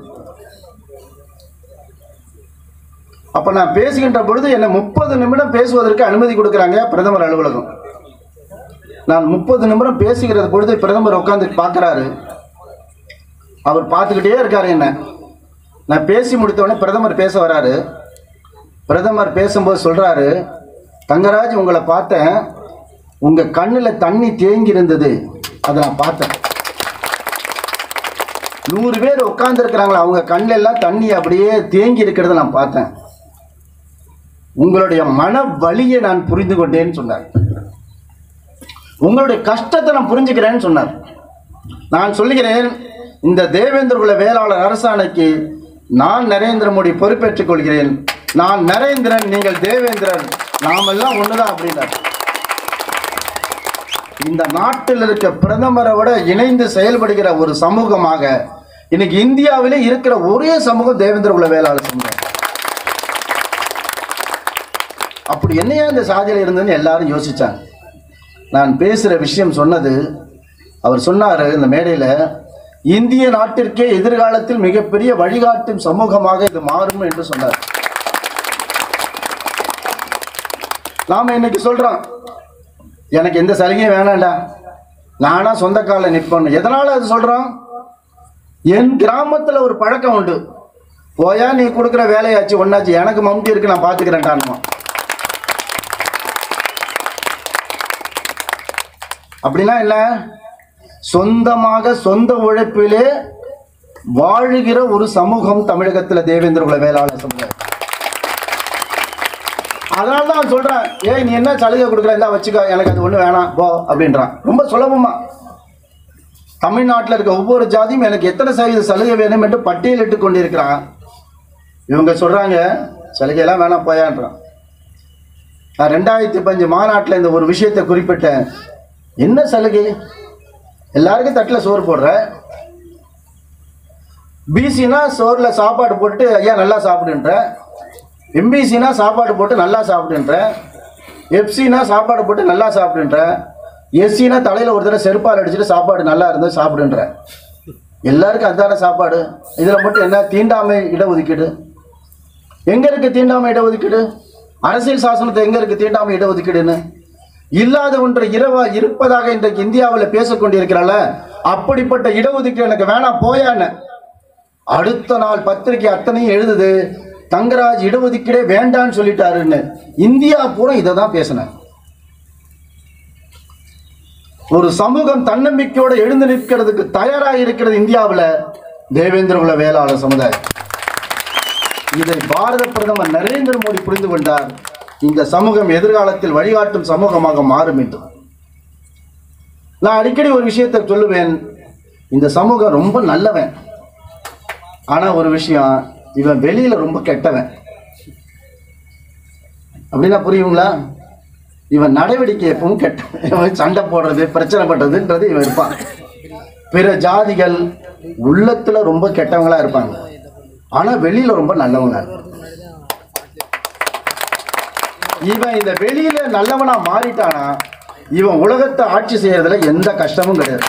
அப்ப நான் பேசுகின்ற பொழுது என்னை முப்பது நிமிடம் பேசுவதற்கு அனுமதி கொடுக்குறாங்க பிரதமர் அலுவலகம் நான் முப்பது நிமிடம் பேசுகிறது பொழுது பிரதமர் உட்காந்து பார்க்குறாரு அவர் பார்த்துக்கிட்டே இருக்காரு என்ன நான் பேசி முடித்த உடனே பிரதமர் பேச வராரு பிரதமர் பேசும்போது சொல்றாரு தங்கராஜ் உங்களை பார்த்தேன் உங்க கண்ணுல தண்ணி தேங்கி இருந்தது அதை நான் பார்த்தேன் நூறு பேர் உட்கார்ந்து இருக்கிறாங்களா அவங்க கண்ணுல எல்லாம் தண்ணி அப்படியே தேங்கி இருக்கிறத நான் பார்த்தேன் உங்களுடைய மன வலியை நான் புரிந்து கொண்டேன்னு சொன்னார் உங்களுடைய கஷ்டத்தை நான் புரிஞ்சுக்கிறேன்னு சொன்னார் நான் சொல்லுகிறேன் இந்த தேவேந்திர குல வேளாளர் அரசாணைக்கு நான் நரேந்திர மோடி பொறுப்பேற்றுக் கொள்கிறேன் நான் நரேந்திரன் நீங்கள் தேவேந்திரன் நாமெல்லாம் ஒண்ணுதான் அப்படின்னார் இந்த நாட்டில் இருக்க பிரதமரை விட இணைந்து செயல்படுகிற ஒரு சமூகமாக இன்னைக்கு இந்தியாவிலே இருக்கிற ஒரே சமூகம் தேவேந்திர குல வேளாளர் சமூகம் அப்படி என்னையா இந்த சாதியில் இருந்ததுன்னு எல்லாரும் யோசிச்சாங்க நான் பேசுகிற விஷயம் சொன்னது அவர் சொன்னார் இந்த மேடையில் இந்திய நாட்டிற்கே எதிர்காலத்தில் மிகப்பெரிய வழிகாட்டும் சமூகமாக இது மாறும் என்று சொன்னார் நாம இன்னைக்கு சொல்றோம் எனக்கு எந்த சலுகையும் வேணாம்டா நானா சொந்த காலில் நிற்பேன் எதனால அது சொல்றோம் என் கிராமத்துல ஒரு பழக்கம் உண்டு போயா நீ கொடுக்குற வேலையாச்சு ஒன்னாச்சு எனக்கு மம்டி இருக்கு நான் பாத்துக்கிறேன்டான்மா அப்படின்னா என்ன சொந்தமாக சொந்த உழைப்பிலே வாழுகிற ஒரு சமூகம் தமிழகத்தில் தேவேந்திர குல வேளாளர் சமுதாயம் அதனால தான் அவன் சொல்றான் ஏய் நீ என்ன சலுகை கொடுக்குற இருந்தா வச்சுக்கோ எனக்கு அது ஒண்ணு வேணாம் போ அப்படின்றான் ரொம்ப சுலபமா தமிழ்நாட்டில் இருக்க ஒவ்வொரு ஜாதியும் எனக்கு எத்தனை சதவீத சலுகை வேணும் என்று பட்டியலிட்டு கொண்டிருக்கிறான் இவங்க சொல்றாங்க சலுகையெல்லாம் வேணாம் போயான்றான் நான் ரெண்டாயிரத்தி பஞ்சு மாநாட்டில் இந்த ஒரு விஷயத்தை குறிப்பிட்டேன் என்ன சலுகை எல்லாருக்கும் தட்டில் சோறு போடுற பிசினா சோறில் சாப்பாடு போட்டு ஐயா நல்லா சாப்பிடுன்ற எம்பிசினா சாப்பாடு போட்டு நல்லா சாப்பிடுன்ற எஃப்சினா சாப்பாடு போட்டு நல்லா சாப்பிடுன்ற எஸ்சினா தலையில் ஒரு தடவை செருப்பால் அடிச்சுட்டு சாப்பாடு நல்லா இருந்து சாப்பிடுன்ற எல்லாருக்கும் அதான சாப்பாடு இதில் மட்டும் என்ன தீண்டாமை இடஒதுக்கீடு எங்க இருக்கு தீண்டாமை இடஒதுக்கீடு அரசியல் சாசனத்தை எங்க இருக்கு தீண்டாமை இடஒதுக்கீடுன்னு இல்லாத ஒன்று இரவா இருப்பதாக இன்றைக்கு இந்தியாவில் பேசிக் கொண்டிருக்கிறால அப்படிப்பட்ட இடஒதுக்கீடு எனக்கு வேணாம் போயான்னு அடுத்த நாள் பத்திரிக்கை அத்தனையும் எழுதுது தங்கராஜ் இடஒதுக்கீடே வேண்டான்னு சொல்லிட்டாருன்னு இந்தியா பூரா இதை தான் பேசினேன் ஒரு சமூகம் தன்னம்பிக்கையோட எழுந்து நிற்கிறதுக்கு தயாராக இருக்கிறது இந்தியாவில் தேவேந்திர குல வேளாளர் சமுதாயம் இதை பாரத பிரதமர் நரேந்திர மோடி புரிந்து கொண்டார் இந்த சமூகம் எதிர்காலத்தில் வழிகாட்டும் சமூகமாக மாறும் என்று நான் அடிக்கடி ஒரு விஷயத்தை சொல்லுவேன் இந்த சமூகம் ரொம்ப நல்லவன் ஆனா ஒரு விஷயம் இவன் வெளியில ரொம்ப கெட்டவன் அப்படின்னா புரியுங்களா இவன் நடவடிக்கை எப்பவும் கெட்ட இவன் சண்டை போடுறது பிரச்சனை பண்றதுன்றது இவன் இருப்பான் பிற ஜாதிகள் உள்ளத்துல ரொம்ப கெட்டவங்களா இருப்பாங்க ஆனா வெளியில ரொம்ப நல்லவங்களா இருப்பாங்க இவன் இந்த வெளியில நல்லவனா மாறிட்டானா இவன் உலகத்தை ஆட்சி செய்யறதுல எந்த கஷ்டமும் கிடையாது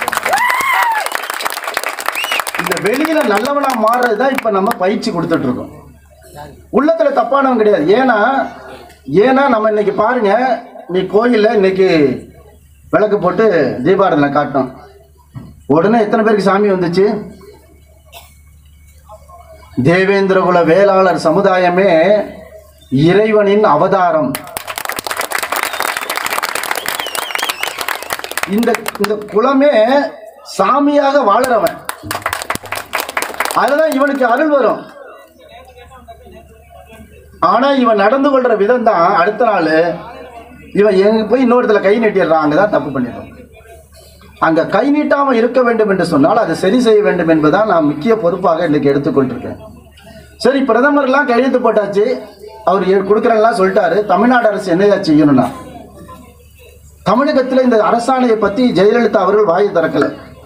இந்த வெளியில நல்லவனா மாறுறது தான் இப்ப நம்ம பயிற்சி கொடுத்துட்டு இருக்கோம் உள்ளத்துல தப்பானவன் கிடையாது ஏன்னா ஏன்னா நம்ம இன்னைக்கு பாருங்க நீ கோயில்ல இன்னைக்கு விளக்கு போட்டு தீபாரதனை காட்டணும் உடனே எத்தனை பேருக்கு சாமி வந்துச்சு தேவேந்திரகுல வேளாளர் சமுதாயமே இறைவனின் அவதாரம் இந்த இந்த குலமே சாமியாக வாழறவன் அதுதான் இவனுக்கு அருள் வரும் ஆனா இவன் நடந்து கொள்ற விதம் தான் அடுத்த நாள் இவன் எங்க போய் இன்னொருத்துல கை நீட்டிடுறான் அங்கதான் தப்பு பண்ணிடுறான் அங்க கை நீட்டாம இருக்க வேண்டும் என்று சொன்னால் அதை சரி செய்ய வேண்டும் என்பதுதான் நான் முக்கிய பொறுப்பாக இன்னைக்கு எடுத்துக்கொண்டிருக்கேன் சரி பிரதமர்லாம் கையெழுத்து போட்டாச்சு அவர் எ- கொடுக்குறேன்லாம் சொல்லிட்டாரு தமிழ்நாடு அரசு என்னையா செய்யணும்னா தமிழகத்தில் இந்த அரசாணையை பத்தி ஜெயலலிதா அவர்கள் வாய் திறக்கல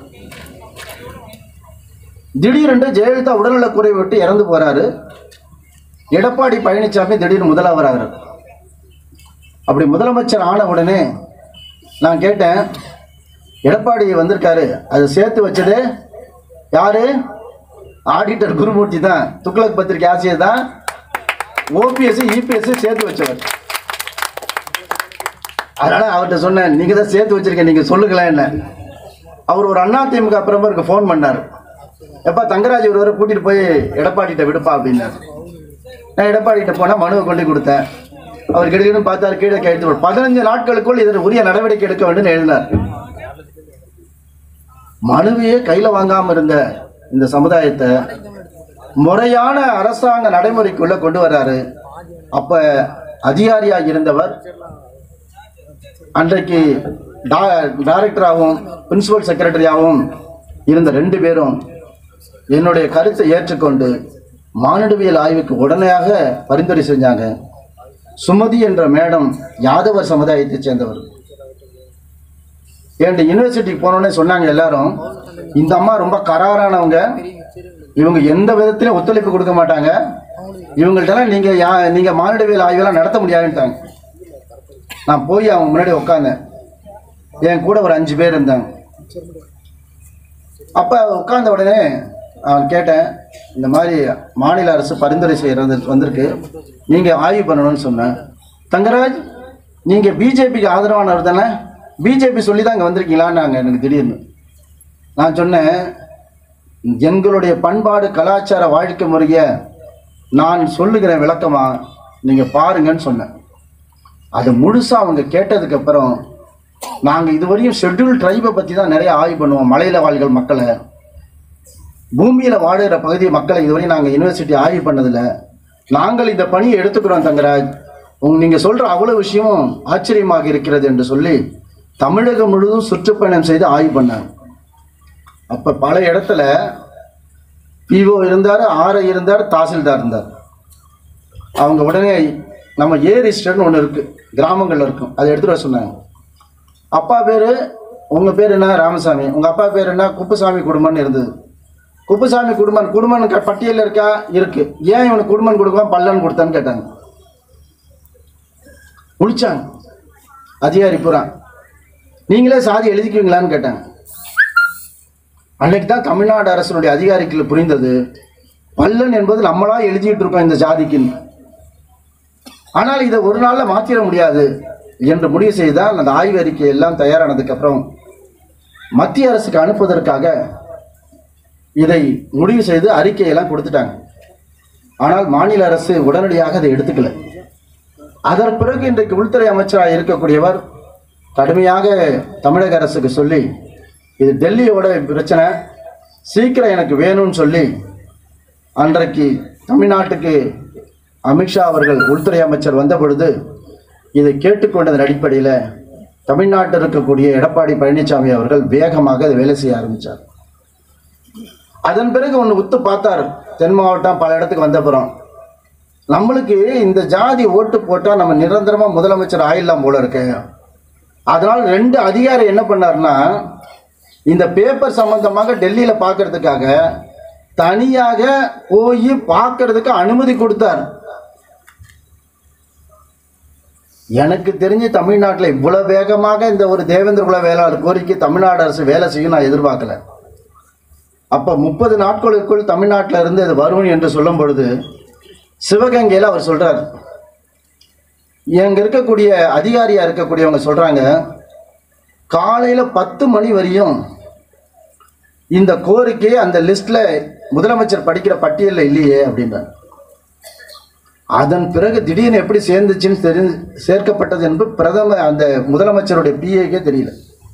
திடீரென்று ஜெயலலிதா உடல்நலக்குறைவு விட்டு இறந்து போறாரு எடப்பாடி பழனிசாமி திடீர்னு முதல்வராகிறார் அப்படி முதலமைச்சர் ஆன உடனே நான் கேட்டேன் எடப்பாடி வந்திருக்காரு அது சேர்த்து வச்சது யாரு ஆடிட்டர் குருமூர்த்தி தான் துக்ளக் பத்திரிகை ஆசிரியர் தான் ஓபிஎஸ் இபிஎஸ் சேர்த்து வச்சவர் அதனால அவர்கிட்ட சொன்னேன் நீங்க தான் சேர்த்து வச்சிருக்கேன் நீங்க சொல்லுங்களேன் என்ன அவர் ஒரு அண்ணா திமுக பிரமுகருக்கு ஃபோன் பண்ணார் எப்பா தங்கராஜ் ஒருவரை கூட்டிட்டு போய் எடப்பாடிட்ட விடுப்பா அப்படின்னாரு நான் எடப்பாடிட்ட போனால் மனுவை கொண்டு கொடுத்தேன் அவர் கிடுகிடுன்னு பார்த்தாரு கீழே கையெழுத்து பதினஞ்சு நாட்களுக்குள் இதற்கு உரிய நடவடிக்கை எடுக்க வேண்டும் எழுதினார் மனுவையே கையில வாங்காம இருந்த இந்த சமுதாயத்தை முறையான அரசாங்க நடைமுறைக்குள்ள கொண்டு வர்றாரு அப்ப அதிகாரியா இருந்தவர் அன்றைக்கு டா- டைரக்டராகவும் பிரின்சிபல் செக்ரட்டரியாகவும் இருந்த ரெண்டு பேரும் என்னுடைய கருத்தை ஏற்றுக்கொண்டு மானிடவியல் ஆய்வுக்கு உடனடியாக பரிந்துரை செஞ்சாங்க சுமதி என்ற மேடம் யாதவர் சமுதாயத்தைச் சேர்ந்தவர் என்கிட்ட யூனிவர்சிட்டிக்கு போனோடனே சொன்னாங்க எல்லாரும் இந்த அம்மா ரொம்ப கராரானவங்க இவங்க எந்த விதத்திலையும் ஒத்துழைப்பு கொடுக்க மாட்டாங்க இவங்கள்ட்டலாம் நீங்க யா நீங்க மானிடவியல் ஆய்வெல்லாம் நடத்த முடியாதுன்ட்டாங்க நான் போய் அவங்க முன்னாடி உட்காந்தேன் என் கூட ஒரு அஞ்சு பேர் இருந்தாங்க அப்ப உட்கார்ந்த உடனே அவன் கேட்டேன் இந்த மாதிரி மாநில அரசு பரிந்துரை செய்யறது வந்திருக்கு நீங்க ஆய்வு பண்ணணும்னு சொன்னேன் தங்கராஜ் நீங்க பிஜேபிக்கு ஆதரவானவர் தானே பிஜேபி சொல்லி தான் இங்கே வந்திருக்கீங்களான்னு எனக்கு திடீர்னு நான் சொன்னேன் எங்களுடைய பண்பாடு கலாச்சார வாழ்க்கை முறையை நான் சொல்லுகிற விளக்கமா நீங்க பாருங்கன்னு சொன்னேன் அது முழுசா அவங்க கேட்டதுக்கு அப்புறம் நாங்க இதுவரையும் ஷெட்யூல் ட்ரைபை பத்தி தான் நிறைய ஆய்வு பண்ணுவோம் மலையில வாழ்கள் மக்களை பூமியில வாழுகிற பகுதி மக்களை இதுவரையும் நாங்க யூனிவர்சிட்டி ஆய்வு பண்ணதில்ல நாங்கள் இந்த பணியை எடுத்துக்கிறோம் தங்கராஜ் உங்க நீங்க சொல்ற அவ்வளவு விஷயமும் ஆச்சரியமாக இருக்கிறது என்று சொல்லி தமிழகம் முழுவதும் சுற்றுப்பயணம் செய்து ஆய்வு பண்ணாங்க அப்ப பல இடத்துல பிஓ இருந்தார் ஆர்ஐ இருந்தார் தாசில்தார் இருந்தார் அவங்க உடனே நம்ம ஏ ரிஜிஸ்டர்னு ஒன்று இருக்கு கிராமங்கள்ல இருக்கும் அதை எடுத்துட்டு வர சொன்னாங்க அப்பா பேர் உங்க பேர் என்ன ராமசாமி உங்க அப்பா பேர் என்ன குப்புசாமி குடும்பம்னு இருந்தது குப்புசாமி குடும்பம் குடும்பம் க- பட்டியல்ல இருக்கா இருக்கு ஏன் இவனுக்கு குடும்பம் கொடுக்கலாம் பல்லன் கொடுத்தான்னு கேட்டாங்க முடிச்சாங்க அதிகாரி பூரா நீங்களே சாதி எழுதிக்குவீங்களான்னு கேட்டாங்க அன்னைக்கு தான் தமிழ்நாடு அரசினுடைய அதிகாரிகள் புரிந்தது பல்லன் என்பது நம்மளா எழுதிட்டு இருக்கோம் இந்த ஜாதிக்குன்னு ஆனால் இதை ஒரு நாள்ல மாத்திர முடியாது என்று முடிவு செய்தால் அந்த ஆய்வு அறிக்கை எல்லாம் தயாரானதுக்கு அப்புறம் மத்திய அரசுக்கு அனுப்புவதற்காக இதை முடிவு செய்து அறிக்கையெல்லாம் கொடுத்துட்டாங்க ஆனால் மாநில அரசு உடனடியாக அதை எடுத்துக்கல அதன் பிறகு இன்றைக்கு உள்துறை அமைச்சராக இருக்கக்கூடியவர் கடுமையாக தமிழக அரசுக்கு சொல்லி இது டெல்லியோட பிரச்சனை சீக்கிரம் எனக்கு வேணும்னு சொல்லி அன்றைக்கு தமிழ்நாட்டுக்கு அமித்ஷா அவர்கள் உள்துறை அமைச்சர் வந்த பொழுது இதை கேட்டுக்கொண்டதன் அடிப்படையில் தமிழ்நாட்டில் இருக்கக்கூடிய எடப்பாடி பழனிசாமி அவர்கள் வேகமாக அதை வேலை செய்ய ஆரம்பித்தார் அதன் பிறகு ஒன்று உத்து பார்த்தார் தென் மாவட்டம் பல இடத்துக்கு வந்தப்புறம் நம்மளுக்கு இந்த ஜாதி ஓட்டு போட்டால் நம்ம நிரந்தரமாக முதலமைச்சர் ஆயிடலாம் போல இருக்கு அதனால் ரெண்டு அதிகாரி என்ன பண்ணாருன்னா இந்த பேப்பர் சம்பந்தமாக டெல்லியில் பார்க்கறதுக்காக தனியாக போய் பார்க்கறதுக்கு அனுமதி கொடுத்தார் எனக்கு தெரிஞ்சு தமிழ்நாட்டில் இவ்வளவு வேகமாக இந்த ஒரு தேவேந்திர குல வேளாளர் கோரிக்கை தமிழ்நாடு அரசு வேலை செய்யும் நான் எதிர்பார்க்கல அப்போ முப்பது நாட்களுக்குள் தமிழ்நாட்டில் இருந்து இது வரும் என்று சொல்லும் பொழுது சிவகங்கையில் அவர் சொல்றார் இங்க இருக்கக்கூடிய அதிகாரியா இருக்கக்கூடியவங்க சொல்றாங்க காலையில பத்து மணி வரையும் இந்த கோரிக்கை அந்த லிஸ்ட்ல முதலமைச்சர் படிக்கிற பட்டியலில் இல்லையே அப்படின்றாங்க அதன் பிறகு திடீர்னு எப்படி சேர்ந்துச்சுன்னு தெரி சேர்க்கப்பட்டது என்று பிரதம அந்த முதலமைச்சருடைய பிஏக்கே தெரியல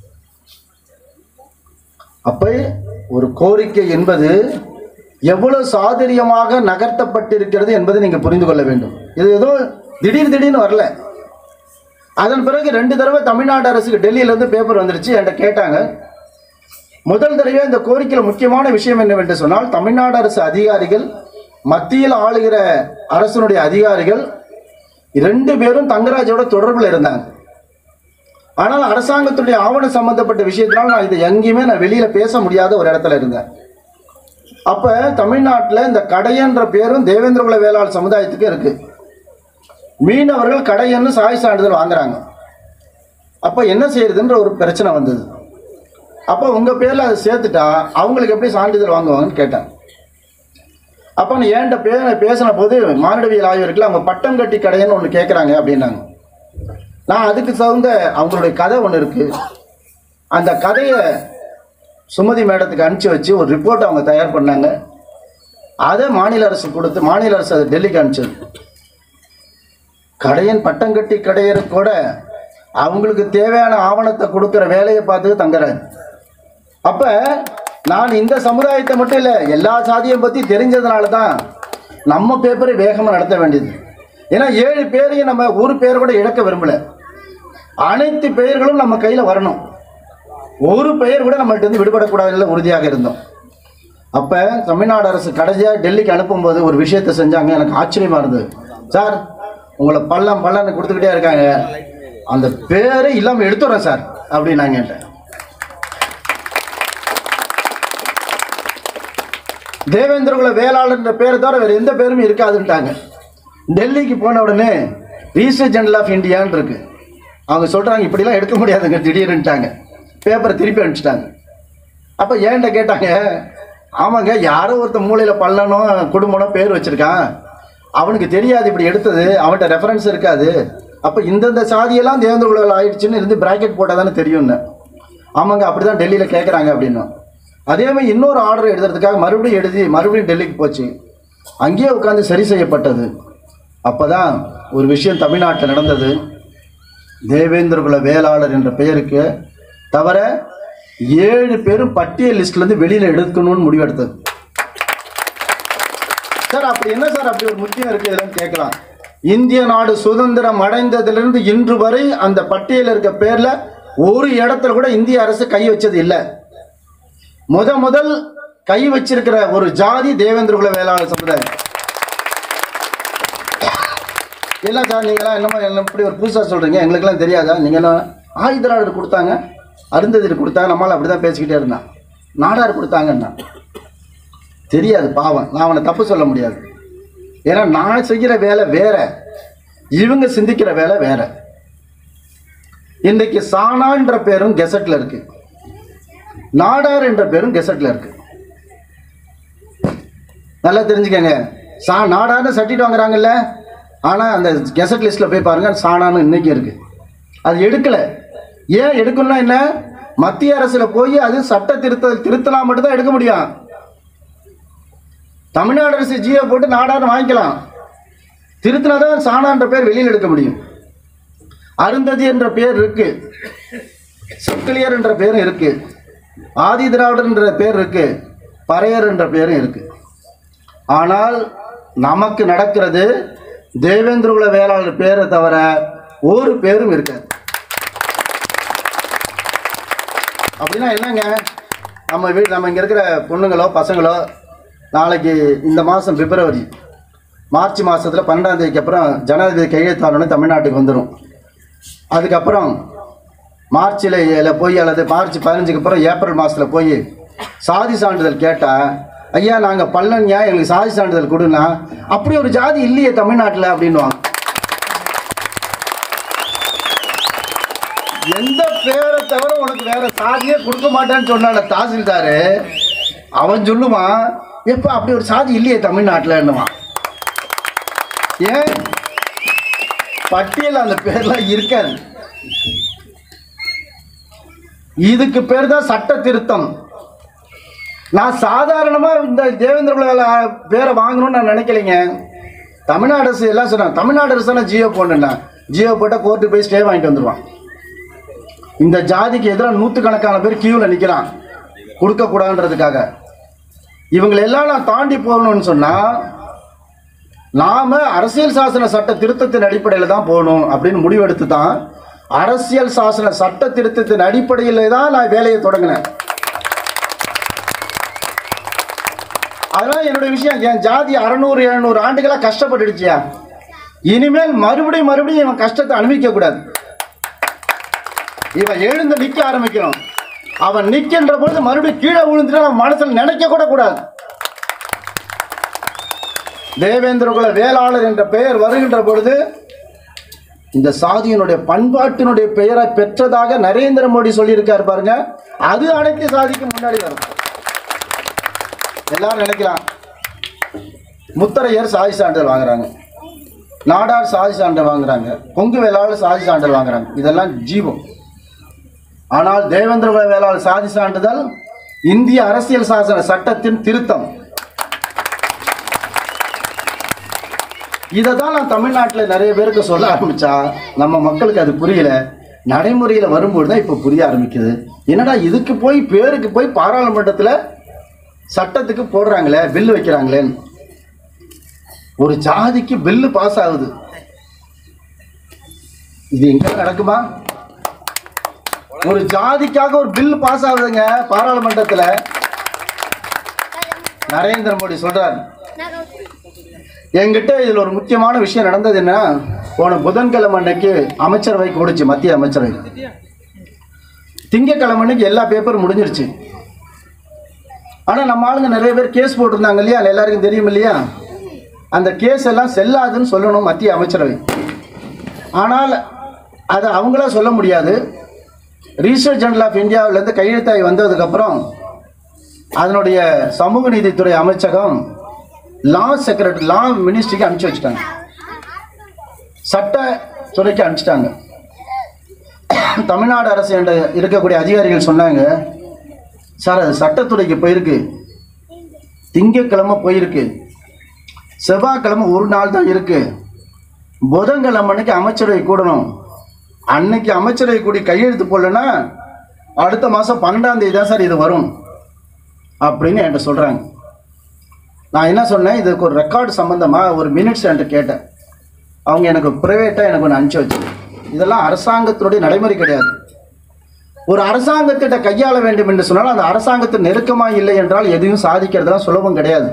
அப்ப ஒரு கோரிக்கை என்பது எவ்வளவு சாதுரியமாக நகர்த்தப்பட்டிருக்கிறது என்பதை நீங்க புரிந்து கொள்ள வேண்டும் இது ஏதோ திடீர் திடீர்னு வரல அதன் பிறகு ரெண்டு தடவை தமிழ்நாடு அரசுக்கு டெல்லியில இருந்து பேப்பர் வந்துருச்சு என்கிட்ட கேட்டாங்க முதல் தடவை இந்த கோரிக்கையில் முக்கியமான விஷயம் என்னவென்று சொன்னால் தமிழ்நாடு அரசு அதிகாரிகள் மத்தியில் ஆளுகிற அரசனுடைய அதிகாரிகள் ரெண்டு பேரும் தங்கராஜோட தொடர்பில் இருந்தாங்க ஆனால் அரசாங்கத்துடைய ஆவணம் சம்பந்தப்பட்ட விஷயத்தினால் நான் இதை எங்கேயுமே நான் வெளியில பேச முடியாத ஒரு இடத்துல இருந்தேன் அப்ப தமிழ்நாட்டில் இந்த கடையன்ற பேரும் தேவேந்திரகுல வேளாளர் சமுதாயத்துக்கு இருக்கு மீனவர்கள் கடையன்னு சாய் சான்றிதழ் வாங்குறாங்க அப்ப என்ன செய்யறதுன்ற ஒரு பிரச்சனை வந்தது அப்போ உங்க பேர்ல அதை சேர்த்துட்டா அவங்களுக்கு எப்படி சான்றிதழ் வாங்குவாங்கன்னு கேட்டேன் அப்போ நான் ஏன்ட்ட பே பேசின போது மானிடவியல் ஆய்வர்கள் அவங்க பட்டம் கட்டி கடைன்னு ஒன்று கேட்குறாங்க அப்படின்னாங்க நான் அதுக்கு தகுந்த அவங்களுடைய கதை ஒன்று இருக்கு அந்த கதையை சுமதி மேடத்துக்கு அனுப்பிச்சு வச்சு ஒரு ரிப்போர்ட் அவங்க தயார் பண்ணாங்க அதை மாநில அரசு கொடுத்து மாநில அரசு அதை டெல்லிக்கு அனுப்பிச்சது கடையன் பட்டம் கட்டி கடையருக்கு கூட அவங்களுக்கு தேவையான ஆவணத்தை கொடுக்குற வேலையை பார்த்து தங்குறாரு அப்ப நான் இந்த சமுதாயத்தை மட்டும் இல்லை எல்லா சாதியும் பத்தி தெரிஞ்சதுனால தான் நம்ம பேப்பரை வேகமாக நடத்த வேண்டியது ஏன்னா ஏழு பேரையும் நம்ம ஒரு பேர் கூட இழக்க விரும்பல அனைத்து பெயர்களும் நம்ம கையில் வரணும் ஒரு பெயர் கூட நம்மள்ட்ட இருந்து விடுபடக்கூடாதுல உறுதியாக இருந்தோம் அப்போ தமிழ்நாடு அரசு கடைசியாக டெல்லிக்கு அனுப்பும்போது ஒரு விஷயத்தை செஞ்சாங்க எனக்கு ஆச்சரியமா இருந்தது சார் உங்களை பள்ளம் பள்ளம்னு கொடுத்துக்கிட்டே இருக்காங்க அந்த பேரே இல்லாமல் எடுத்துறேன் சார் அப்படின்னு நான் கேட்டேன் தேவேந்திரகுல வேளாளர்ன்ற பேரை தவிர வேறு எந்த பேரும் இருக்காதுன்ட்டாங்க டெல்லிக்கு போன உடனே ரிஜிஸ்டர் ஜெனரல் ஆஃப் இந்தியான்னு இருக்கு அவங்க சொல்கிறாங்க இப்படிலாம் எடுக்க முடியாதுங்க திடீர்னுட்டாங்க பேப்பரை திருப்பி அனுப்பிச்சிட்டாங்க அப்போ ஏன்ட்ட கேட்டாங்க ஆமாங்க யாரோ ஒருத்த மூலையில் பள்ளனோ குடும்பனோ பேர் வச்சுருக்கான் அவனுக்கு தெரியாது இப்படி எடுத்தது அவன்கிட்ட ரெஃபரன்ஸ் இருக்காது அப்போ இந்தந்த சாதியெல்லாம் தேவேந்திர குலவில் ஆயிடுச்சுன்னு இருந்து பிராக்கெட் போட்டால் தானே தெரியும்னு ஆமாங்க அப்படி தான் டெல்லியில் கேட்குறாங்க அப்படின்னும் அதே மாதிரி இன்னொரு ஆர்டர் எழுதுறதுக்காக மறுபடியும் எழுதி மறுபடியும் டெல்லிக்கு போச்சு அங்கேயே உட்காந்து சரி செய்யப்பட்டது அப்போ தான் ஒரு விஷயம் தமிழ்நாட்டில் நடந்தது தேவேந்திரகுல வேளாளர் என்ற பெயருக்கு தவிர ஏழு பேரும் பட்டியல் லிஸ்ட்லேருந்து வெளியில் எடுக்கணும்னு முடிவெடுத்தது சார் அப்படி என்ன சார் அப்படி ஒரு முக்கியம் இருக்கு இதெல்லாம் கேட்கலாம் இந்திய நாடு சுதந்திரம் அடைந்ததிலிருந்து இன்று வரை அந்த பட்டியலில் இருக்க பேர்ல ஒரு இடத்துல கூட இந்திய அரசு கை வச்சது இல்லை முத முதல் கை வச்சிருக்கிற ஒரு ஜாதி தேவேந்திர குல வேளாளர் சமுதாயம் எல்லாம் சார் நீங்களாம் என்னமோ என்ன இப்படி ஒரு புதுசாக சொல்கிறீங்க எங்களுக்கெல்லாம் தெரியாதா நீங்கள் என்ன ஆயுதராளர் கொடுத்தாங்க அருந்ததிர் கொடுத்தாங்க நம்மளால் அப்படி தான் பேசிக்கிட்டே இருந்தான் நாடார் கொடுத்தாங்கன்னா தெரியாது பாவம் நான் அவனை தப்பு சொல்ல முடியாது ஏன்னா நான் செய்கிற வேலை வேற இவங்க சிந்திக்கிற வேலை வேற இன்றைக்கு சாணான்ற பேரும் கெசட்ல இருக்கு நாடார் என்ற பேரும் கெசட்ல இருக்கு நல்லா தெரிஞ்சுக்கங்க சா நாடார்னு சர்டிஃபிகேட் வாங்குறாங்கல்ல ஆனால் அந்த கெசட் லிஸ்ட்டில் போய் பாருங்க சாணான்னு இன்னைக்கு இருக்கு அது எடுக்கல ஏன் எடுக்கணும்னா என்ன மத்திய அரசுல போய் அது சட்ட திருத்த திருத்தலாம் மட்டும் தான் எடுக்க முடியும் தமிழ்நாடு அரசு ஜியோ போட்டு நாடான்னு வாங்கிக்கலாம் திருத்தினா தான் சாணான்ற பேர் வெளியில் எடுக்க முடியும் அருந்ததி என்ற பேர் இருக்கு செக்கிலியர் என்ற பேரும் இருக்கு ஆதி திராவிடர் என்ற பேர் இருக்கு பறையர் என்ற பேரும் இருக்கு ஆனால் நமக்கு நடக்கிறது தேவேந்திரகுல வேளாளர் பேரை தவிர ஒரு பேரும் இருக்காது அப்படின்னா என்னங்க நம்ம வீடு நம்ம இங்கே இருக்கிற பொண்ணுங்களோ பசங்களோ நாளைக்கு இந்த மாதம் பிப்ரவரி மார்ச் மாதத்தில் பன்னெண்டாம் தேதிக்கு அப்புறம் ஜனாதிபதி கையெழுத்தானோடனே தமிழ்நாட்டுக்கு வந்துடும் அதுக்கப்புறம் மார்ச்சில் இதில் போய் அல்லது மார்ச் பதினஞ்சுக்கு அப்புறம் ஏப்ரல் மாதத்தில் போய் சாதி சான்றிதழ் கேட்டால் ஐயா நாங்கள் பல்லன்யா எங்களுக்கு சாதி சான்றிதழ் கொடுன்னா அப்படி ஒரு ஜாதி இல்லையே தமிழ்நாட்டில் அப்படின்வாங்க எந்த பேரை தவிர உனக்கு வேற சாதியே கொடுக்க மாட்டேன்னு சொன்னான தாசில்தாரு அவன் சொல்லுவான் எப்ப அப்படி ஒரு சாதி இல்லையே தமிழ்நாட்டில்ன்னுவான் ஏன் பட்டியல் அந்த பேர்லாம் இருக்காது இதுக்கு பேர் தான் சட்ட திருத்தம் நான் சாதாரணமா இந்த தேவேந்திர குல வேலா- பேரை வாங்கணும்னு நான் நினைக்கலைங்க தமிழ்நாடு அரசு எல்லாம் சொன்னாங்க தமிழ்நாடு அரசு தானே ஜியோ போடணுன்னா ஜியோ போட்டால் கோர்ட்டு போய் ஸ்டே வாங்கிட்டு வந்துடுவான் இந்த ஜாதிக்கு எதிராக நூற்றுக்கணக்கான பேர் கியூவில் நிற்கிறான் கொடுக்கக்கூடாதுன்றதுக்காக இவங்களெல்லாம் நான் தாண்டி போகணும்னு சொன்னால் நாம அரசியல் சாசன சட்ட திருத்தத்தின் அடிப்படையில் தான் போகணும் அப்படின்னு முடிவெடுத்து தான் அரசியல் சாசன சட்ட திருத்தத்தின் அடிப்படையில் தான் நான் வேலையை தொடங்கினேன் அதெல்லாம் என்னுடைய விஷயம் என் ஜாதி அறநூறு எழுநூறு ஆண்டுகளா கஷ்டப்பட்டுடுச்சியா இனிமேல் மறுபடியும் மறுபடியும் இவன் கஷ்டத்தை அனுபவிக்க கூடாது இவன் எழுந்து நிக்க ஆரம்பிக்கணும் அவன் நிக்கின்ற பொழுது மறுபடியும் கீழே விழுந்துட்டு அவன் மனசுல நினைக்க கூட கூடாது தேவேந்திரகுல வேளாளர் என்ற பெயர் வருகின்ற பொழுது இந்த சாதியினுடைய பண்பாட்டினுடைய பெயரை பெற்றதாக நரேந்திர மோடி சொல்லியிருக்காரு பாருங்க அது அனைத்து சாதிக்கு முன்னாடி வரும் எல்லாரும் நினைக்கலாம் முத்தரையர் சாதி சான்றிதழ் வாங்குறாங்க நாடார் சாதி சான்றிதழ் வாங்குறாங்க கொங்கு வேளாளர் சாதி சான்றிதழ் வாங்குறாங்க இதெல்லாம் ஜீவம் ஆனால் தேவேந்திர குல வேளாளர் சாதி சான்றிதழ் இந்திய அரசியல் சாசன சட்டத்தின் திருத்தம் இதை தான் நான் தமிழ்நாட்டில் நிறைய பேருக்கு சொல்ல ஆரம்பிச்சா நம்ம மக்களுக்கு அது புரியல நடைமுறையில் வரும்போது தான் இப்போ புரிய ஆரம்பிக்குது என்னடா இதுக்கு போய் பேருக்கு போய் பாராளுமன்றத்தில் சட்டத்துக்கு போடுறாங்களே பில்லு வைக்கிறாங்களேன்னு ஒரு ஜாதிக்கு பில்லு பாஸ் ஆகுது இது எங்க நடக்குமா ஒரு ஜாதிக்காக ஒரு பில் பாஸ் ஆகுதுங்க பாராளுமன்றத்தில் நரேந்திர மோடி சொல்றாரு என்கிட்ட இதில் ஒரு முக்கியமான விஷயம் நடந்தது என்ன போன புதன்கிழமை அன்னைக்கு அமைச்சரவை கூடுச்சு மத்திய அமைச்சரவை திங்கக்கிழமை அன்னைக்கு எல்லா பேப்பரும் முடிஞ்சிருச்சு ஆனால் நம்ம ஆளுங்க நிறைய பேர் கேஸ் போட்டிருந்தாங்க இல்லையா அது எல்லாருக்கும் தெரியும் இல்லையா அந்த கேஸ் எல்லாம் செல்லாதுன்னு சொல்லணும் மத்திய அமைச்சரவை ஆனால் அதை அவங்களா சொல்ல முடியாது ரிஜிஸ்டர் ஜெனரல் ஆஃப் இந்தியாவிலேருந்து கையெழுத்தாகி வந்ததுக்கப்புறம் அதனுடைய சமூக நீதித்துறை அமைச்சகம் லா செக்ரட்டரி லா மினிஸ்ட்ரிக்கு அனுப்பிச்சு வச்சுட்டாங்க சட்ட துறைக்கு அனுப்பிச்சிட்டாங்க தமிழ்நாடு அரசு என்ற இருக்கக்கூடிய அதிகாரிகள் சொன்னாங்க சார் அது சட்டத்துறைக்கு போயிருக்கு திங்கக்கிழமை போயிருக்கு செவ்வாய்க்கிழமை ஒரு நாள் தான் இருக்கு புதன்கிழமை அன்னைக்கு அமைச்சரவை கூடணும் அன்னைக்கு அமைச்சரவை கூடி கையெழுத்து போடலன்னா அடுத்த மாதம் பன்னெண்டாம் தேதி தான் சார் இது வரும் அப்படின்னு என்கிட்ட சொல்கிறாங்க நான் என்ன சொன்னேன் இதுக்கு ஒரு ரெக்கார்டு சம்மந்தமாக ஒரு மினிட்ஸ் என்கிட்ட கேட்டேன் அவங்க எனக்கு ப்ரைவேட்டாக எனக்கு ஒன்று அனுப்பிச்சு வச்சு இதெல்லாம் அரசாங்கத்தினுடைய நடைமுறை கிடையாது ஒரு அரசாங்கத்திட்ட கையாள வேண்டும் என்று சொன்னால் அந்த அரசாங்கத்தின் நெருக்கமாக இல்லை என்றால் எதையும் சாதிக்கிறதுலாம் சுலபம் கிடையாது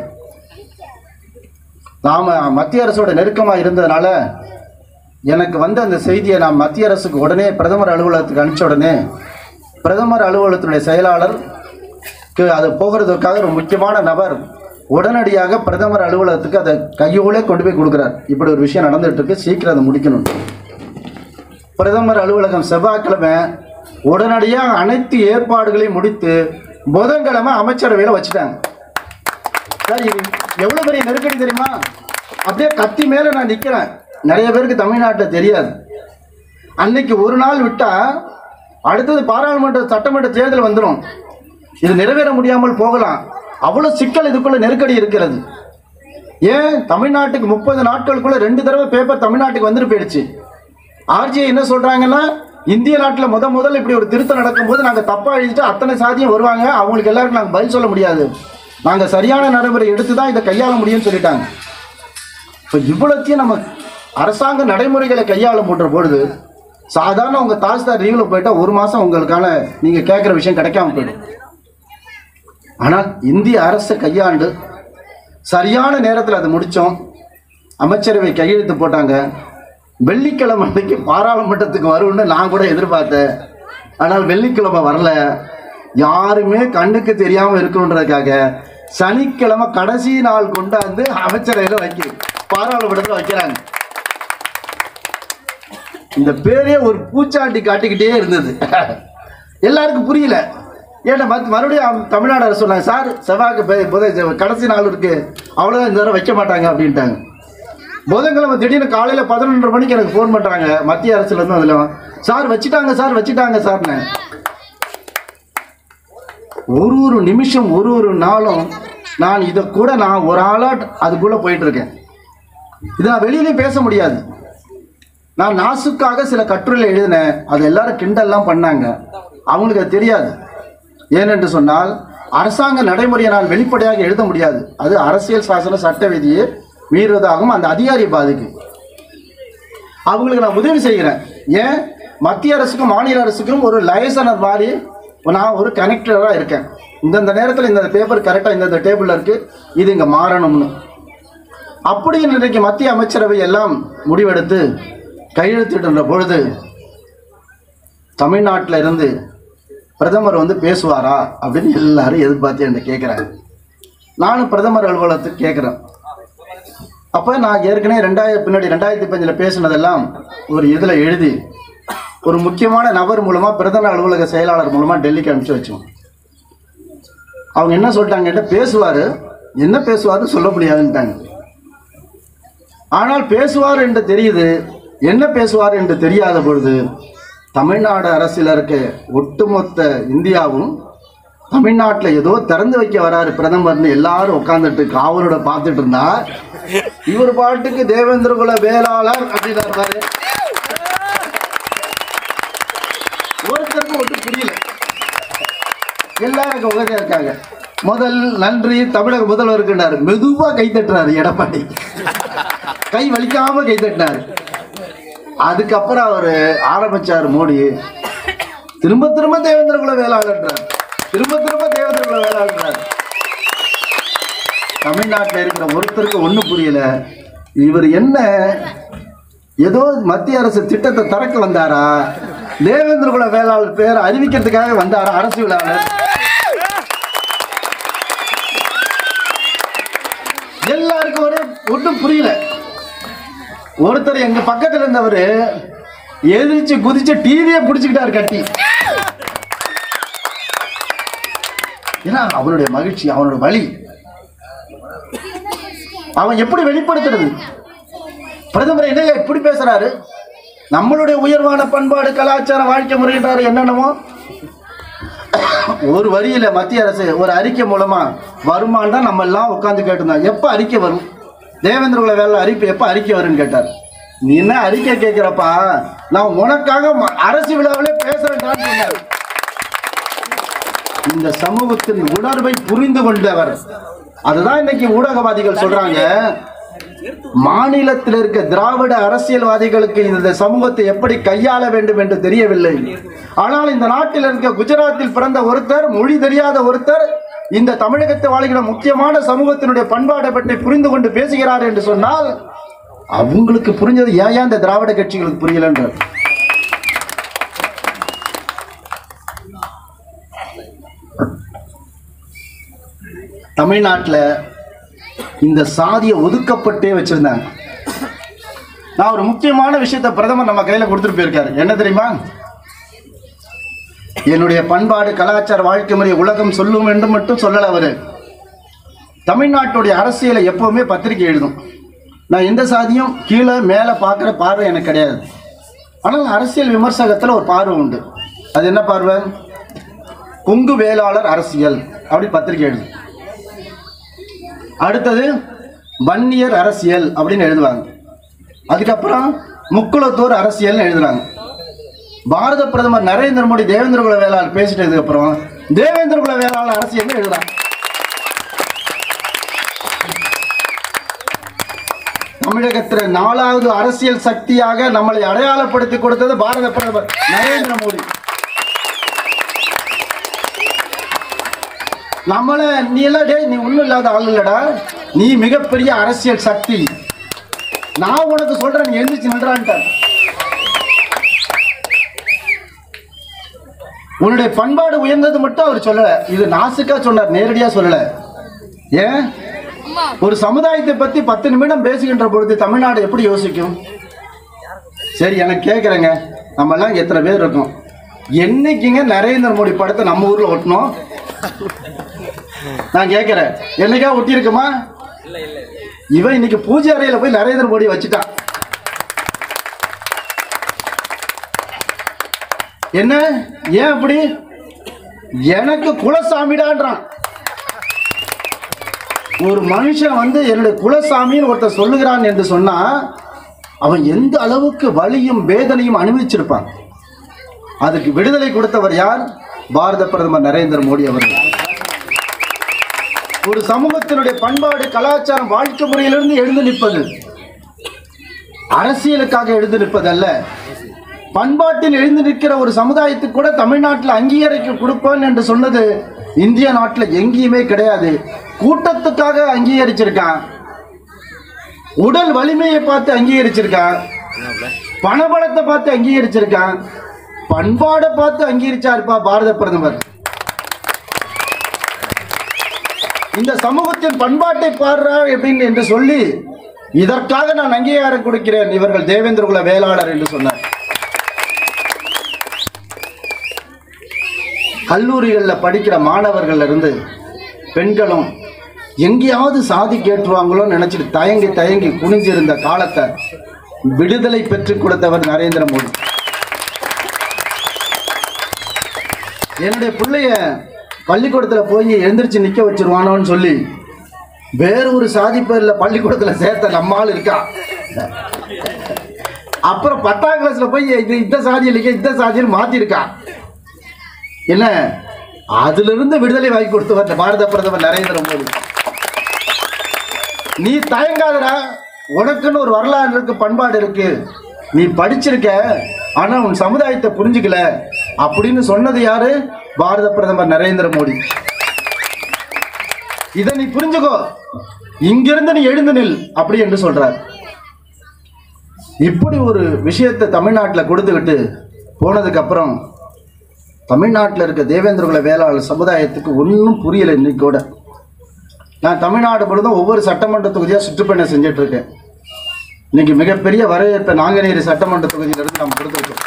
நாம மத்திய அரசோட நெருக்கமாக இருந்ததுனால எனக்கு வந்த அந்த செய்தியை நான் மத்திய அரசுக்கு உடனே பிரதமர் அலுவலகத்துக்கு அனுப்பிச்ச உடனே பிரதமர் அலுவலகத்தினுடைய செயலாளருக்கு அது போகிறதுக்காக ஒரு முக்கியமான நபர் உடனடியாக பிரதமர் அலுவலகத்துக்கு அதை கையோலே கொண்டு போய் கொடுக்குறார் இப்படி ஒரு விஷயம் நடந்துட்டு இருக்கு சீக்கிரம் அதை முடிக்கணும் பிரதமர் அலுவலகம் செவ்வாய்க்கிழமை உடனடியாக அனைத்து ஏற்பாடுகளையும் முடித்து புதன்கிழமை அமைச்சரவையில் வச்சுட்டாங்க சார் இது எவ்வளோ பெரிய நெருக்கடி தெரியுமா அப்படியே கத்தி மேலே நான் நிற்கிறேன் நிறைய பேருக்கு தமிழ்நாட்டில் தெரியாது அன்னைக்கு ஒரு நாள் விட்டா அடுத்தது பாராளுமன்ற சட்டமன்ற தேர்தல் வந்துடும் இது நிறைவேற முடியாமல் போகலாம் அவ்வளோ சிக்கல் இதுக்குள்ள நெருக்கடி இருக்கிறது ஏன் தமிழ்நாட்டுக்கு முப்பது நாட்களுக்குள்ள ரெண்டு தடவை பேப்பர் தமிழ்நாட்டுக்கு வந்துட்டு போயிடுச்சு ஆர்ஜிஐ என்ன சொல்றாங்கன்னா இந்திய நாட்டில் முத முதல்ல இப்படி ஒரு திருத்தம் நடக்கும்போது நாங்கள் தப்பா எழுதிட்டு அத்தனை சாதியும் வருவாங்க அவங்களுக்கு எல்லாருக்கும் நாங்கள் பதில் சொல்ல முடியாது நாங்கள் சரியான நடைமுறை எடுத்து தான் இதை கையாள முடியும்னு சொல்லிட்டாங்க இப்போ இவ்வளோத்தையும் நம்ம அரசாங்க நடைமுறைகளை கையாள போன்ற பொழுது சாதாரண உங்கள் தாசில்தார் லீவில் போயிட்டா ஒரு மாதம் உங்களுக்கான நீங்கள் கேட்குற விஷயம் கிடைக்காம போயிடும் ஆனால் இந்திய அரசு கையாண்டு சரியான நேரத்தில் அதை முடித்தோம் அமைச்சரவை கையெழுத்து போட்டாங்க வெள்ளிக்கிழமை அன்னைக்கு பாராளுமன்றத்துக்கு வரும்னு நான் கூட எதிர்பார்த்தேன் ஆனால் வெள்ளிக்கிழமை வரல யாருமே கண்ணுக்கு தெரியாமல் இருக்கணுன்றதுக்காக சனிக்கிழமை கடைசி நாள் கொண்டாந்து அமைச்சரவையில் வைக்க பாராளுமன்றத்தில் வைக்கிறாங்க இந்த பேரே ஒரு பூச்சாண்டி காட்டிக்கிட்டே இருந்தது எல்லாருக்கும் புரியல ஏன்னா மத் மறுபடியும் அவ- தமிழ்நாடு அரசு சொன்னாங்க சார் செவ்வாய்க்கு பே- புத- செவ்- கடைசி நாள் இருக்கு அவ்வளோதான் இந்த தடவை வைக்க மாட்டாங்க அப்படின்ட்டாங்க புதன்கிழமை திடீர்னு காலையில் பதினொன்றரை மணிக்கு எனக்கு ஃபோன் பண்ணுறாங்க மத்திய அரசுல இருந்து அதில் சார் வச்சுட்டாங்க சார் வச்சுட்டாங்க சார்னு ஒரு ஒரு நிமிஷம் ஒரு ஒரு நாளும் நான் இதை கூட நான் ஒரு ஆளாக அதுக்குள்ளே போயிட்டு இருக்கேன் இதை நான் வெளியிலையும் பேச முடியாது நான் நாசுக்காக சில கட்டுரையில் எழுதினேன் அது எல்லாரும் கிண்டல்லாம் பண்ணாங்க அவங்களுக்கு அது தெரியாது ஏனென்று சொன்னால் அரசாங்க நடைமுறையை நான் வெளிப்படையாக எழுத முடியாது அது அரசியல் சாசன சட்ட விதியை மீறுவதாகவும் அந்த அதிகாரியை பாதிக்கும் அவங்களுக்கு நான் உதவி செய்கிறேன் ஏன் மத்திய அரசுக்கும் மாநில அரசுக்கும் ஒரு லைசனர் மாதிரி நான் ஒரு கனெக்டராக இருக்கேன் இந்தந்த நேரத்தில் இந்த பேப்பர் கரெக்டாக இந்தந்த டேபிளில் இருக்குது இது இங்கே மாறணும்னு அப்படி இன்றைக்கு மத்திய அமைச்சரவை எல்லாம் முடிவெடுத்து கையெழுத்திடுன்ற பொழுது தமிழ்நாட்டில் இருந்து பிரதமர் வந்து பேசுவாரா அப்படின்னு எல்லாரும் எதிர்பார்த்து என்கிட்ட கேட்குறாங்க நானும் பிரதமர் அலுவலகத்துக்கு கேட்குறேன் அப்போ நான் ஏற்கனவே ரெண்டாயிரம் பின்னாடி ரெண்டாயிரத்தி பஞ்சில் பேசினதெல்லாம் ஒரு இதில் எழுதி ஒரு முக்கியமான நபர் மூலமாக பிரதமர் அலுவலக செயலாளர் மூலமாக டெல்லிக்கு அனுப்பிச்சு வச்சோம் அவங்க என்ன சொல்லிட்டாங்க பேசுவார் என்ன பேசுவார்னு சொல்ல முடியாதுன்ட்டாங்க ஆனால் பேசுவார் என்று தெரியுது என்ன பேசுவார் என்று தெரியாத பொழுது தமிழ்நாடு அரசில் இருக்க ஒட்டுமொத்த இந்தியாவும் தமிழ்நாட்டில் ஏதோ திறந்து வைக்க வராரு பிரதமர்னு எல்லாரும் உட்காந்துட்டு காவலோட பார்த்துட்டு இருந்தா இவர் பாட்டுக்கு தேவேந்திர குல வேளாளர் அப்படின்னு பாரு ஒருத்தருக்கும் ஒட்டு புரியல எல்லாரும் அங்க உதவியா இருக்காங்க முதல் நன்றி தமிழக முதல்வருக்குன்னாரு மெதுவா கை தட்டுறாரு எடப்பாடி கை வலிக்காம கை தட்டினாரு அதுக்கப்புறம் அவர் ஆரம்பிச்சார் மோடி திரும்ப திரும்ப தேவேந்திர குல வேளாளர்ன்றார் திரும்ப திரும்ப தேவேந்திர குல வேளாளர்ன்றார் தமிழ்நாட்டில் இருக்கிற ஒருத்தருக்கு ஒன்றும் புரியல இவர் என்ன ஏதோ மத்திய அரசு திட்டத்தை திறக்க வந்தாரா தேவேந்திர குல வேளாளர் பேரை அறிவிக்கிறதுக்காக வந்தாரா அரசு விழாவில் எல்லாருக்கும் ஒரே ஒன்றும் புரியல ஒருத்தர் எங்க பக்கத்துல இருந்தவர் எதிர்த்து குதிச்சு டிவியை பிடிச்சுக்கிட்டாரு கட்டி ஏன்னா அவனுடைய மகிழ்ச்சி அவனோட வலி அவன் எப்படி வெளிப்படுத்துறது பிரதமர் என்ன எப்படி பேசுறாரு நம்மளுடைய உயர்வான பண்பாடு கலாச்சார வாழ்க்கை முறைன்றாரு என்னென்னமோ ஒரு வரியில மத்திய அரசு ஒரு அறிக்கை மூலமா வருமான்னு தான் நம்ம எல்லாம் உட்காந்து கேட்டிருந்தோம் எப்போ அறிக்கை வரும் தேவேந்திர குல வேலை அறிக்கை எப்போ அறிக்கை வரும்னு கேட்டார் நீ என்ன அறிக்கை கேட்கிறப்பா நான் உனக்காக ம- அரசு விழாவிலே பேசுறேன்டான்னு சொன்னார் இந்த சமூகத்தின் உணர்வை புரிந்து கொண்டவர் அதுதான் இன்னைக்கு ஊடகவாதிகள் சொல்றாங்க மாநிலத்தில் இருக்க திராவிட அரசியல்வாதிகளுக்கு இந்த சமூகத்தை எப்படி கையாள வேண்டும் என்று தெரியவில்லை ஆனால் இந்த நாட்டில் இருக்க குஜராத்தில் பிறந்த ஒருத்தர் மொழி தெரியாத ஒருத்தர் இந்த தமிழகத்தை வாழ்கிற முக்கியமான சமூகத்தினுடைய பண்பாடை பற்றி புரிந்து கொண்டு பேசுகிறார் என்று சொன்னால் அவங்களுக்கு புரிஞ்சது ஏன் ஏன் இந்த திராவிட கட்சிகளுக்கு புரியலன்றார் தமிழ்நாட்டில் இந்த சாதியை ஒதுக்கப்பட்டே வச்சிருந்தாங்க நான் ஒரு முக்கியமான விஷயத்தை பிரதமர் நம்ம கையில் கொடுத்துட்டு போயிருக்காரு என்ன தெரியுமா என்னுடைய பண்பாடு கலாச்சார வாழ்க்கை முறை உலகம் சொல்லும் என்று மட்டும் சொல்லல அவரு தமிழ்நாட்டுடைய அரசியலை எப்பவுமே பத்திரிக்கை எழுதும் நான் எந்த சாதியும் கீழே மேலே பார்க்குற பார்வை எனக்கு கிடையாது ஆனால் அரசியல் விமர்சகத்தில் ஒரு பார்வை உண்டு அது என்ன பார்வை கொங்கு வேளாளர் அரசியல் அப்படி பத்திரிக்கை எழுதும் அடுத்தது வன்னியர் அரசியல் அப்படின்னு எழுதுவாங்க அதுக்கப்புறம் முக்குளத்தூர் அரசியல்னு எழுதுறாங்க பாரத பிரதமர் நரேந்திர மோடி தேவேந்திர குல வேளாளர் பேசிட்டதுக்கு அப்புறம் தேவேந்திர குல வேளாளர் அரசியல்னு எழுதுறாங்க தமிழகத்தில் நாலாவது அரசியல் சக்தியாக நம்மளை அடையாளப்படுத்தி கொடுத்தது பாரத பிரதமர் நரேந்திர மோடி நம்மள நீ எல்லாம் டேய் நீ ஒன்றும் இல்லாத ஆள் இல்லடா நீ மிகப்பெரிய அரசியல் சக்தி நான் உனக்கு சொல்றேன் நீ எழுந்திரிச்சு நின்றான்ட்டார் உன்னுடைய பண்பாடு உயர்ந்தது மட்டும் அவர் சொல்லல இது நாசுக்கா சொன்னார் நேரடியா சொல்லல ஏன் ஒரு சமுதாயத்தை பத்தி பத்து நிமிடம் பேசுகின்ற பொழுது தமிழ்நாடு எப்படி யோசிக்கும் சரி எனக்கு கேட்குறேங்க நம்ம எல்லாம் இங்க எத்தனை பேர் இருக்கோம் என்னைக்குங்க நரேந்திர மோடி படத்தை நம்ம ஊர்ல ஒட்டணும் நான் கேட்கிறேன் என்னைக்கா ஒட்டி இருக்குமா இவன் இன்னைக்கு பூஜை அறையில போய் நரேந்திர மோடி வச்சுட்டான் என்ன ஏன் அப்படி எனக்கு குலசாமிடான்றான் ஒரு மனுஷன் வந்து என்னுடைய குலசாமின்னு ஒருத்தர் சொல்லுகிறான் என்று சொன்னா அவன் எந்த அளவுக்கு வலியும் வேதனையும் அனுபவிச்சிருப்பான் அதுக்கு விடுதலை கொடுத்தவர் யார் பாரத பிரதமர் நரேந்திர மோடி அவர்கள் ஒரு சமூகத்தினுடைய பண்பாடு கலாச்சாரம் வாழ்க்கை முறையிலிருந்து எழுந்து நிற்பது அரசியலுக்காக எழுந்து நிற்பதல்ல பண்பாட்டில் எழுந்து நிற்கிற ஒரு சமுதாயத்துக்கு கூட தமிழ்நாட்டில் அங்கீகரிக்க கொடுப்பேன் என்று சொன்னது இந்திய நாட்டில் எங்கேயுமே கிடையாது கூட்டத்துக்காக அங்கீகரிச்சிருக்கான் உடல் வலிமையை பார்த்து அங்கீகரிச்சிருக்கான் பணபலத்தை பார்த்து அங்கீகரிச்சிருக்கான் பண்பாடை பார்த்து அங்கீகரிச்சாருப்பா பாரத பிரதமர் இந்த சமூகத்தின் பண்பாட்டை பாடுறார் அப்படின்னு என்று சொல்லி இதற்காக நான் அங்கீகாரம் கொடுக்கிறேன் இவர்கள் தேவேந்திர குல வேளாளர் என்று சொன்னார் கல்லூரிகளில் படிக்கிற மாணவர்கள்ல இருந்து பெண்களும் எங்கேயாவது சாதி கேட்டுருவாங்களோன்னு நினைச்சிட்டு தயங்கி தயங்கி குனிஞ்சிருந்த காலத்தை விடுதலை பெற்றுக் கொடுத்தவர் நரேந்திர மோடி என்னுடைய பிள்ளைய பள்ளிக்கூடத்தில் போய் எந்திரிச்சு நிற்க வச்சிருவானோன்னு சொல்லி வேற ஒரு சாதி பேரில் பள்ளிக்கூடத்தில் சேர்த்த நம்மால் இருக்கா அப்புறம் பத்தாம் கிளாஸ்ல போய் இது இந்த சாதி இல்லைங்க இந்த சாதின்னு மாத்திருக்கா என்ன அதிலிருந்து விடுதலை வாங்கி கொடுத்தவர் பாரத பிரதமர் நரேந்திர மோடி நீ தயங்காதடா உனக்குன்னு ஒரு வரலாறு இருக்கு பண்பாடு இருக்கு நீ படிச்சிருக்க ஆனா உன் சமுதாயத்தை புரிஞ்சுக்கல அப்படின்னு சொன்னது யாரு பாரத பிரதமர் நரேந்திர மோடி இதை நீ புரிஞ்சுக்கோ இங்கிருந்து நீ எழுந்து நில் அப்படி என்று சொல்றார் இப்படி ஒரு விஷயத்தை தமிழ்நாட்டில் கொடுத்துக்கிட்டு போனதுக்கு அப்புறம் தமிழ்நாட்டில் இருக்க தேவேந்திர குல வேளாளர் சமுதாயத்துக்கு ஒன்றும் புரியல இன்னைக்கு கூட நான் தமிழ்நாடு முழுதும் ஒவ்வொரு சட்டமன்ற தொகுதியாக சுற்றுப்பயணம் செஞ்சுட்டு இருக்கேன் இன்னைக்கு மிகப்பெரிய வரவேற்பை நாங்குநேரி சட்டமன்ற தொகுதியிலிருந்து நாம் கொடுத்துருக்கோம்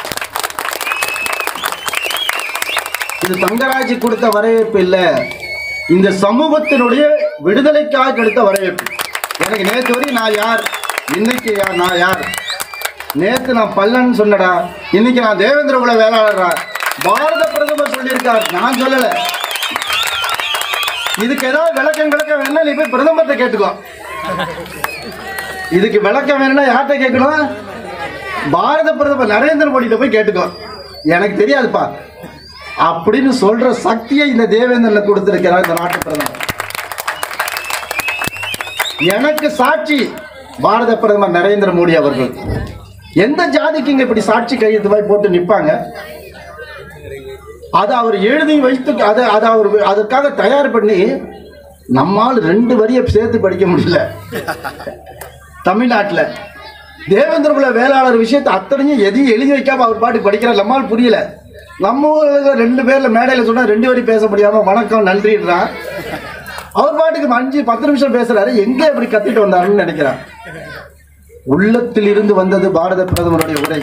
இது தங்கராஜ் கொடுத்த வரவேற்பு இல்லை இந்த சமூகத்தினுடைய விடுதலைக்காக கிடைத்த வரவேற்பு எனக்கு நேற்று வரையும் நான் யார் இன்னைக்கு யார் நான் யார் நேற்று நான் பல்லன் சொன்னடா இன்னைக்கு நான் தேவேந்திர குல வேளாளரா பாரத பிரதமர் சொல்லியிருக்கார் நான் சொல்லலை இதுக்கு ஏதாவது விளக்கம் விளக்கம் வேணும்னா நீ போய் பிரதமர்கிட்ட கேட்டுக்கோ இதுக்கு விளக்கம் வேணும்னா யார்கிட்ட கேட்கணும் பாரத பிரதமர் நரேந்திர மோடிட்ட போய் கேட்டுக்கோ எனக்கு தெரியாதுப்பா அப்படின்னு சொல்ற சக்தியை இந்த தேவேந்திரன் கொடுத்திருக்கிறார் இந்த நாட்டு பிரதமர் எனக்கு சாட்சி பாரத பிரதமர் நரேந்திர மோடி அவர்கள் எந்த ஜாதிக்கு இங்க இப்படி சாட்சி கையெழுத்து போய் போட்டு நிப்பாங்க அதை அவர் எழுதி வைத்து அதை அதை அவர் அதற்காக தயார் பண்ணி நம்மால் ரெண்டு வரியை சேர்த்து படிக்க முடியல தமிழ்நாட்டில் தேவேந்திரகுல வேளாளர் விஷயத்தை அத்தனையும் எதையும் எழுதி வைக்காம அவர் பாட்டு படிக்கிறார் நம்மால் புரியல நம்ம ஊர்ல ரெண்டு பேர்ல மேடையில் சொன்னா ரெண்டு வரி பேச முடியாம வணக்கம் நன்றின்றான் அவர் பாட்டுக்கு அஞ்சு பத்து நிமிஷம் பேசுறாரு எங்க இப்படி கத்திட்டு வந்தாருன்னு நினைக்கிறான் உள்ளத்தில் இருந்து வந்தது பாரத பிரதமருடைய உரை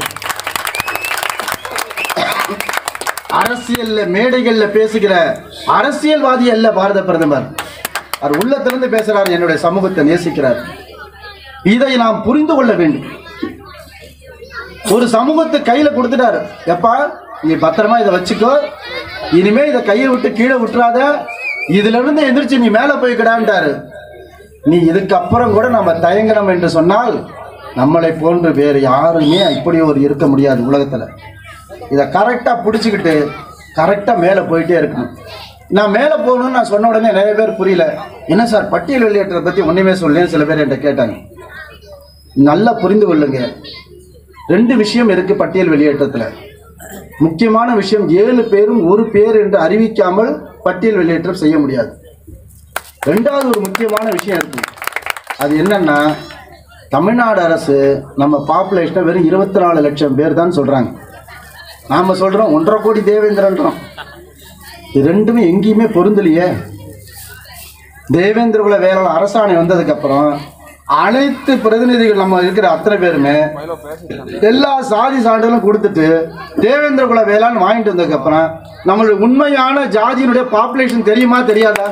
அரசியல்ல மேடைகள்ல பேசுகிற அரசியல்வாதி அல்ல பாரத பிரதமர் அவர் உள்ளத்திலிருந்து பேசுறார் என்னுடைய சமூகத்தை நேசிக்கிறார் இதை நாம் புரிந்து கொள்ள வேண்டும் ஒரு சமூகத்தை கையில கொடுத்துட்டாரு எப்பா நீ பத்திரமா இதை வச்சுக்கோ இனிமே இதை கையை விட்டு கீழே விட்டுறாத இதுல இருந்து எந்திரிச்சு நீ மேல போய்க்கிடான்ட்டாரு நீ இதுக்கப்புறம் கூட நம்ம தயங்கணும் என்று சொன்னால் நம்மளை போன்று வேறு யாருமே இப்படி ஒரு இருக்க முடியாது உலகத்துல இதை கரெக்டாக பிடிச்சிக்கிட்டு கரெக்டாக மேலே போயிட்டே இருக்கணும் நான் மேலே போகணும்னு நான் சொன்ன உடனே நிறைய பேர் புரியல என்ன சார் பட்டியல் வெளியேற்றத்தை பற்றி ஒன்றுமே சொல்லேன்னு சில பேர் என்கிட்ட கேட்டாங்க நல்லா புரிந்து கொள்ளுங்க ரெண்டு விஷயம் இருக்கு பட்டியல் வெளியேற்றத்தில் முக்கியமான விஷயம் ஏழு பேரும் ஒரு பேர் என்று அறிவிக்காமல் பட்டியல் வெளியேற்றம் செய்ய முடியாது ரெண்டாவது ஒரு முக்கியமான விஷயம் இருக்கு அது என்னன்னா தமிழ்நாடு அரசு நம்ம பாப்புலேஷனை வெறும் இருபத்தி நாலு லட்சம் பேர் தான் சொல்றாங்க நாம சொல்றோம் ஒன்றரை கோடி தேவேந்திரன்றோம் இது ரெண்டுமே எங்கேயுமே பொருந்தலையே தேவேந்திர குல வேளாண் அரசாணை வந்ததுக்கு அப்புறம் அனைத்து பிரதிநிதிகள் நம்ம இருக்கிற அத்தனை பேருமே எல்லா சாதி சான்றுகளும் கொடுத்துட்டு தேவேந்திர குல வேளாண் வாங்கிட்டு வந்ததுக்கு அப்புறம் நம்மளுடைய உண்மையான ஜாதியினுடைய பாப்புலேஷன் தெரியுமா தெரியாதா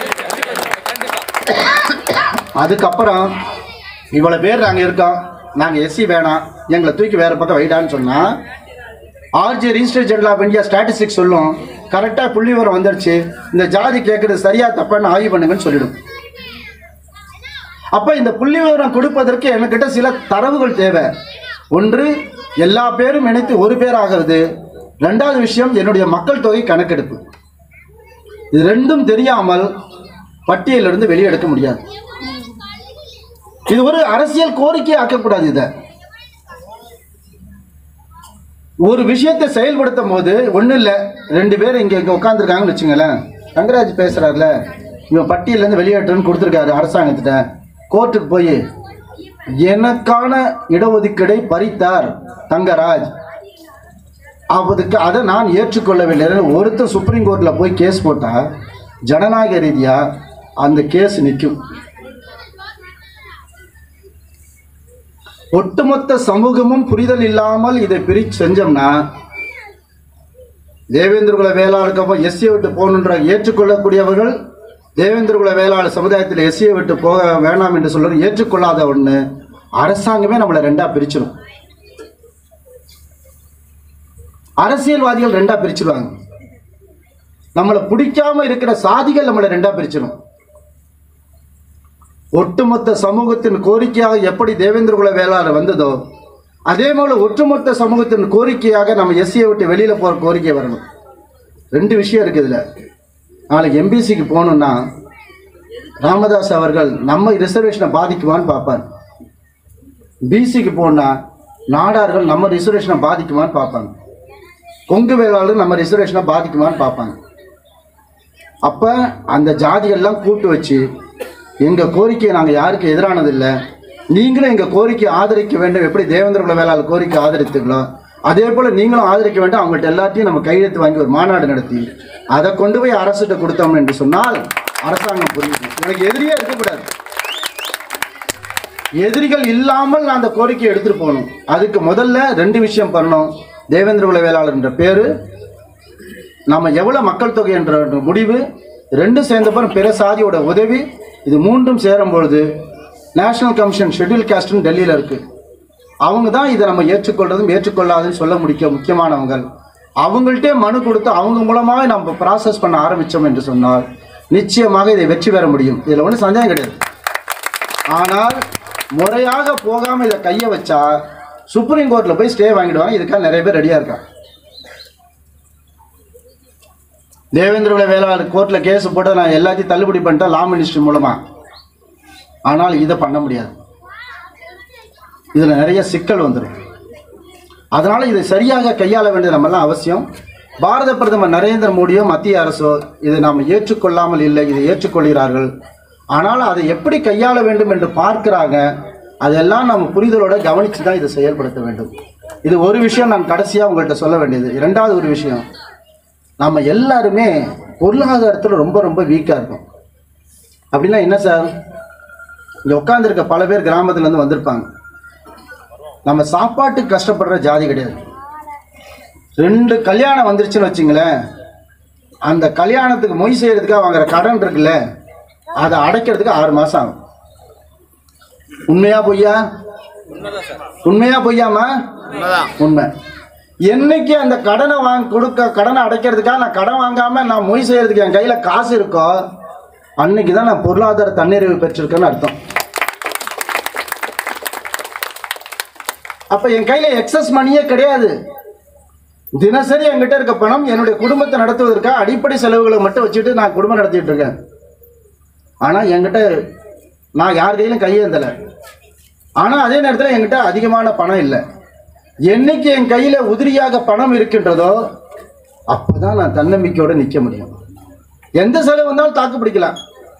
அதுக்கப்புறம் இவ்வளவு பேர் நாங்க இருக்கோம் நாங்க எஸ்சி வேணாம் எங்களை தூக்கி வேற பக்கம் வைடான்னு சொன்னா RG register general of India statistics சொல்லும் கரெக்டாக புள்ளி விவரம் வந்துருச்சு இந்த ஜாதி கேட்குறது சரியா தப்பான்னு ஆய்வு பண்ணுங்கன்னு சொல்லிடும் அப்ப இந்த புள்ளி விவரம் கொடுப்பதற்கு என்கிட்ட சில தரவுகள் தேவை ஒன்று எல்லா பேரும் இணைத்து ஒரு பேர் ஆகிறது ரெண்டாவது விஷயம் என்னுடைய மக்கள் தொகை கணக்கெடுப்பு இது ரெண்டும் தெரியாமல் பட்டியலிருந்து வெளியெடுக்க முடியாது இது ஒரு அரசியல் கோரிக்கை ஆக்கக்கூடாது இதை ஒரு விஷயத்தை செயல்படுத்தும் போது ஒன்றும் இல்லை ரெண்டு பேர் இங்கே இங்கே உட்காந்துருக்காங்கன்னு வச்சுங்களேன் ரங்கராஜ் பேசுகிறாருல இவன் பட்டியலேருந்து வெளியேற்றணும்னு கொடுத்துருக்காரு அரசாங்கத்திட்ட கோர்ட்டுக்கு போய் எனக்கான இடஒதுக்கீடை பறித்தார் தங்கராஜ் அதுக்கு அதை நான் ஏற்றுக்கொள்ளவில்லை ஒருத்தர் சுப்ரீம் கோர்ட்டில் போய் கேஸ் போட்டால் ஜனநாயக ரீதியாக அந்த கேஸ் நிற்கும் ஒட்டுமொத்த சமூகமும் புரிதல் இல்லாமல் இதை பிரிச்சு செஞ்சோம்னா தேவேந்திர குல வேளாளுக்கு அப்புறம் எஸ்சியை விட்டு போகணுன்ற ஏற்றுக்கொள்ளக்கூடியவர்கள் தேவேந்திர குல வேளாளர் சமுதாயத்தில் எஸ்சியை விட்டு போக வேணாம் என்று சொல்றது ஏற்றுக்கொள்ளாத ஒன்று அரசாங்கமே நம்மளை ரெண்டா பிரிச்சிடும் அரசியல்வாதிகள் ரெண்டா பிரிச்சிருவாங்க நம்மளை பிடிக்காம இருக்கிற சாதிகள் நம்மளை ரெண்டா பிரிச்சிடும் ஒட்டுமொத்த சமூகத்தின் கோரிக்கையாக எப்படி தேவேந்திர குல வேளாளர் வந்ததோ அதே போல ஒட்டுமொத்த சமூகத்தின் கோரிக்கையாக நம்ம எஸ்சியை விட்டு வெளியில போற கோரிக்கை வரணும் ரெண்டு விஷயம் இருக்கு இதுல நாளைக்கு எம்பிசிக்கு போகணும்னா ராமதாஸ் அவர்கள் நம்ம ரிசர்வேஷனை பாதிக்குமான்னு பார்ப்பார் பிசிக்கு போனா நாடார்கள் நம்ம ரிசர்வேஷனை பாதிக்குமான்னு பார்ப்பாங்க கொங்கு வேளாளர் நம்ம ரிசர்வேஷனை பாதிக்குமான்னு பார்ப்பாங்க அப்ப அந்த ஜாதிகள்லாம் கூட்டு வச்சு எங்க கோரிக்கையை நாங்க யாருக்கு எதிரானதில்லை நீங்களும் எங்க கோரிக்கையை ஆதரிக்க வேண்டும் எப்படி தேவேந்திர குல வேளாளர் கோரிக்கை ஆதரித்தீங்களோ அதே போல நீங்களும் ஆதரிக்க வேண்டும் அவங்கள்ட்ட எல்லாத்தையும் நம்ம கையெழுத்து வாங்கி ஒரு மாநாடு நடத்தி அதை கொண்டு போய் அரசுகிட்ட கொடுத்தோம் என்று சொன்னால் அரசாங்கம் புரியுது எனக்கு எதிரியே இருக்கக்கூடாது எதிரிகள் இல்லாமல் நான் அந்த கோரிக்கையை எடுத்துட்டு போகணும் அதுக்கு முதல்ல ரெண்டு விஷயம் பண்ணணும் தேவேந்திர குல வேளாளர் என்ற பேரு நம்ம எவ்வளவு மக்கள் தொகை என்ற முடிவு ரெண்டும் சேர்ந்த பிறகு பிற சாதியோட உதவி இது மூன்றும் சேரும் பொழுது நேஷனல் கமிஷன் ஷெட்யூல் காஸ்ட்னு டெல்லியில் இருக்கு அவங்க தான் இதை நம்ம ஏற்றுக்கொள்றதும் ஏற்றுக்கொள்ளாதுன்னு சொல்ல முடிக்க முக்கியமானவங்க அவங்கள்ட்டே மனு கொடுத்து அவங்க மூலமாக நம்ம ப்ராசஸ் பண்ண ஆரம்பித்தோம் என்று சொன்னால் நிச்சயமாக இதை வெற்றி பெற முடியும் இதில் ஒன்றும் சந்தேகம் கிடையாது ஆனால் முறையாக போகாமல் இதை கையை வச்சா சுப்ரீம் கோர்ட்டில் போய் ஸ்டே வாங்கிடுவாங்க இதுக்காக நிறைய பேர் ரெடியாக இருக்காங்க தேவேந்திர வேளாளர் கோர்ட்டில் கேஸ் போட்டு நான் எல்லாத்தையும் தள்ளுபடி பண்ணிட்டேன் லா மினிஸ்ட்ரி மூலமாக ஆனால் இதை பண்ண முடியாது இதில் நிறைய சிக்கல் வந்துடும் அதனால் இதை சரியாக கையாள வேண்டியது நம்மெல்லாம் அவசியம் பாரத பிரதமர் நரேந்திர மோடியோ மத்திய அரசோ இதை நாம் ஏற்றுக்கொள்ளாமல் இல்லை இதை ஏற்றுக்கொள்கிறார்கள் ஆனால் அதை எப்படி கையாள வேண்டும் என்று பார்க்கிறாங்க அதெல்லாம் நம்ம புரிதலோட கவனித்து தான் இதை செயல்படுத்த வேண்டும் இது ஒரு விஷயம் நான் கடைசியாக உங்கள்கிட்ட சொல்ல வேண்டியது இரண்டாவது ஒரு விஷயம் நம்ம எல்லாருமே பொருளாதாரத்தில் ரொம்ப ரொம்ப வீக்காக இருக்கும் அப்படின்னா என்ன சார் இங்கே உட்காந்துருக்க பல பேர் கிராமத்துலேருந்து வந்திருப்பாங்க நம்ம சாப்பாட்டுக்கு கஷ்டப்படுற ஜாதி கிடையாது ரெண்டு கல்யாணம் வந்துருச்சுன்னு வச்சுங்களேன் அந்த கல்யாணத்துக்கு மொய் செய்யறதுக்காக வாங்குற கடன் இருக்குல்ல அதை அடைக்கிறதுக்கு ஆறு மாசம் ஆகும் உண்மையா பொய்யா உண்மையா பொய்யாமா உண்மை என்னைக்கு அந்த கடனை வாங்க கொடுக்க கடனை அடைக்கிறதுக்காக நான் கடன் வாங்காம நான் மொய் செய்யறதுக்கு என் கையில காசு இருக்கோ அன்னைக்கு தான் நான் பொருளாதார தன்னிறைவு பெற்றிருக்கேன்னு அர்த்தம் அப்ப என் கையில எக்ஸஸ் மணியே கிடையாது தினசரி என்கிட்ட இருக்க பணம் என்னுடைய குடும்பத்தை நடத்துவதற்காக அடிப்படை செலவுகளை மட்டும் வச்சுட்டு நான் குடும்பம் நடத்திட்டு இருக்கேன் ஆனா என்கிட்ட நான் யார் கையிலும் கையேந்தலை ஆனா அதே நேரத்தில் என்கிட்ட அதிகமான பணம் இல்லை என்னைக்கு என் கையில உதிரியாக பணம் இருக்கின்றதோ அப்பதான் நான் தன்னம்பிக்கையோட நிற்க முடியும் எந்த செலவு வந்தாலும் தாக்கு பிடிக்கலாம்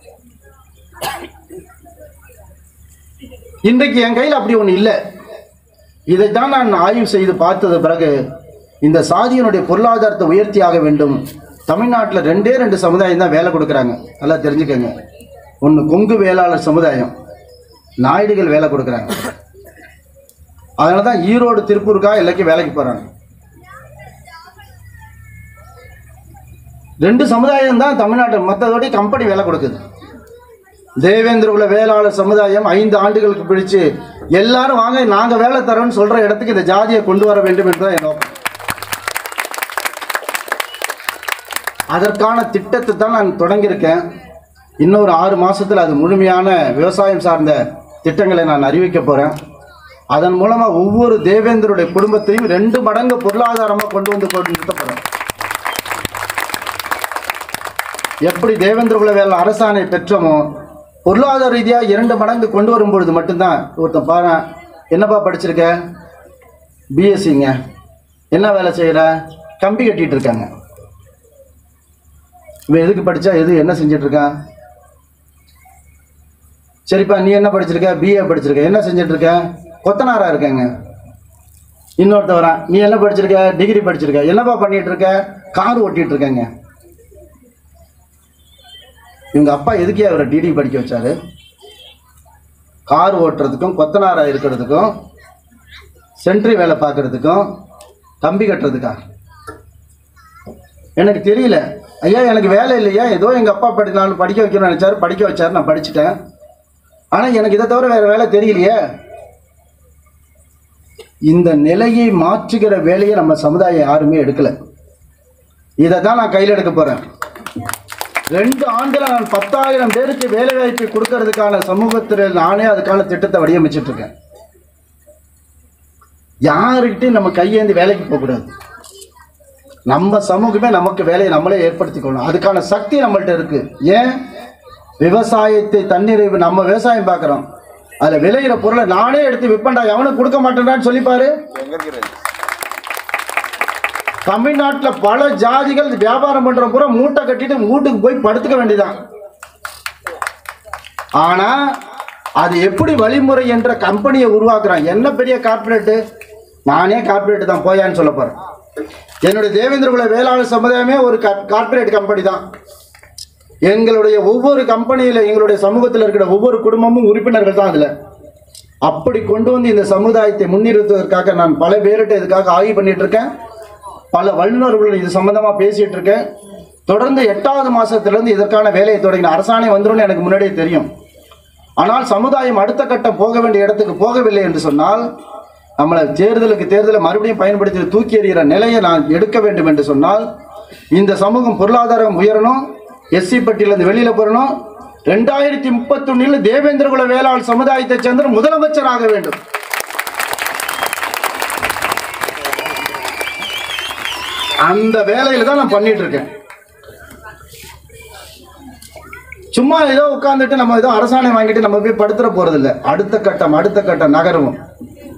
இன்றைக்கு என் கையில் அப்படி ஒன்று இல்லை இதைத்தான் நான் ஆய்வு செய்து பார்த்தது பிறகு இந்த சாதியினுடைய பொருளாதாரத்தை உயர்த்தி ஆக வேண்டும் தமிழ்நாட்டில் ரெண்டே ரெண்டு சமுதாயம் தான் வேலை கொடுக்குறாங்க நல்லா தெரிஞ்சுக்கங்க ஒன்று கொங்கு வேளாளர் சமுதாயம் நாயுடுகள் வேலை கொடுக்குறாங்க அதனால தான் ஈரோடு திருப்பூருக்காக எல்லாத்தையும் வேலைக்கு போகிறாங்க ரெண்டு சமுதாயம் தான் தமிழ்நாட்டில் மற்றதோட கம்பெனி வேலை கொடுக்குது தேவேந்திர குல வேளாளர் சமுதாயம் ஐந்து ஆண்டுகளுக்கு பிடிச்சு எல்லாரும் வாங்க நாங்க வேலை தரோம்னு சொல்ற இடத்துக்கு இந்த ஜாதியை கொண்டு வர வேண்டும் என்றுதான் என் நோக்கம் அதற்கான திட்டத்தை தான் நான் தொடங்கியிருக்கேன் இன்னொரு ஆறு மாசத்துல அது முழுமையான விவசாயம் சார்ந்த திட்டங்களை நான் அறிவிக்க போறேன் அதன் மூலமா ஒவ்வொரு தேவேந்தருடைய குடும்பத்தையும் ரெண்டு மடங்கு பொருளாதாரமா கொண்டு வந்து கொண்டு நிறுத்த போறேன் எப்படி தேவேந்திர குல வேலை அரசாணை பெற்றோமோ பொருளாதார ரீதியாக இரண்டு மடங்கு கொண்டு வரும் பொழுது மட்டும்தான் ஒருத்தன் பாரு என்னப்பா படிச்சிருக்க பிஎஸ்சிங்க என்ன வேலை செய்கிற கம்பி கட்டிட்டு இருக்காங்க இவன் எதுக்கு படிச்சா எது என்ன செஞ்சுட்டு இருக்கான் சரிப்பா நீ என்ன படிச்சிருக்க பிஏ படிச்சிருக்க என்ன செஞ்சுட்டு இருக்க கொத்தனாரா இருக்கேங்க இன்னொருத்த வரான் நீ என்ன படிச்சிருக்க டிகிரி படிச்சிருக்க என்னப்பா பண்ணிட்டு இருக்க கார் ஓட்டிட்டு இருக்கேங்க இவங்க அப்பா எதுக்கே அவரை டிடி படிக்க வச்சாரு கார் ஓட்டுறதுக்கும் கொத்தனாரா இருக்கிறதுக்கும் சென்ட்ரி வேலை பார்க்கறதுக்கும் கம்பி கட்டுறதுக்கா எனக்கு தெரியல ஐயா எனக்கு வேலை இல்லையா ஏதோ எங்கள் அப்பா படி நான் படிக்க வைக்கணும்னு நினச்சாரு படிக்க வச்சாரு நான் படிச்சுட்டேன் ஆனால் எனக்கு இதை தவிர வேறு வேலை தெரியலையே இந்த நிலையை மாற்றுகிற வேலையை நம்ம சமுதாயம் யாருமே எடுக்கல இதை தான் நான் கையில் எடுக்க போகிறேன் ரெண்டு ஆண்டுல நான் பத்தாயிரம் பேருக்கு வேலை வாய்ப்பை கொடுக்கறதுக்கான சமூகத்தில் நானே அதுக்கான திட்டத்தை வடிவமைச்சிட்டு இருக்கேன் யாருக்கிட்டையும் நம்ம கையேந்தி வேலைக்கு போகக்கூடாது நம்ம சமூகமே நமக்கு வேலையை நம்மளே ஏற்படுத்திக்கணும் அதுக்கான சக்தி நம்மள்ட்ட இருக்கு ஏன் விவசாயத்தை தண்ணீர் நம்ம விவசாயம் பார்க்குறோம் அதில் விளையிற பொருளை நானே எடுத்து விற்பேன்டா எவனும் கொடுக்க மாட்டேன்டான்னு சொல்லிப்பாரு தமிழ்நாட்டில் பல ஜாதிகள் வியாபாரம் பண்ற பூரா மூட்டை கட்டிட்டு வீட்டுக்கு போய் படுத்துக்க வேண்டியதான் ஆனா அது எப்படி வழிமுறை என்ற கம்பெனியை உருவாக்குறான் என்ன பெரிய கார்ப்பரேட்டு நானே கார்ப்பரேட் தான் போயான்னு சொல்ல போறேன் என்னுடைய தேவேந்திர குல வேளாளர் சமுதாயமே ஒரு கார்ப்பரேட் கம்பெனி தான் எங்களுடைய ஒவ்வொரு கம்பெனியில் எங்களுடைய சமூகத்தில் இருக்கிற ஒவ்வொரு குடும்பமும் உறுப்பினர்கள் தான் அதில் அப்படி கொண்டு வந்து இந்த சமுதாயத்தை முன்னிறுத்துவதற்காக நான் பல பேர்கிட்ட இதுக்காக ஆய்வு பண்ணிட்டு இருக்கேன் பல வல்லுநர்கள் இது சம்பந்தமா பேசிட்டு இருக்கேன் தொடர்ந்து எட்டாவது மாசத்துல இருந்து இதற்கான வேலையை தொடங்கின அரசாணை வந்துரும்னு எனக்கு முன்னாடியே தெரியும் ஆனால் சமுதாயம் அடுத்த கட்டம் போக வேண்டிய இடத்துக்கு போகவில்லை என்று சொன்னால் நம்மளை தேர்தலுக்கு தேர்தலை மறுபடியும் பயன்படுத்தி தூக்கி எறிகிற நிலையை நான் எடுக்க வேண்டும் என்று சொன்னால் இந்த சமூகம் பொருளாதாரம் உயரணும் எஸ்சி பட்டியலேருந்து வெளியில போறணும் ரெண்டாயிரத்தி முப்பத்தொன்னில் தேவேந்திர குல வேளாளர் சமுதாயத்தை சேர்ந்த முதலமைச்சர் ஆக வேண்டும் அந்த வேலையில தான் நான் பண்ணிட்டு இருக்கேன் சும்மா ஏதோ உட்காந்துட்டு நம்ம ஏதோ அரசாணை வாங்கிட்டு நம்ம போய் படுத்துற போறது இல்ல அடுத்த கட்டம் அடுத்த கட்டம் நகருவோம்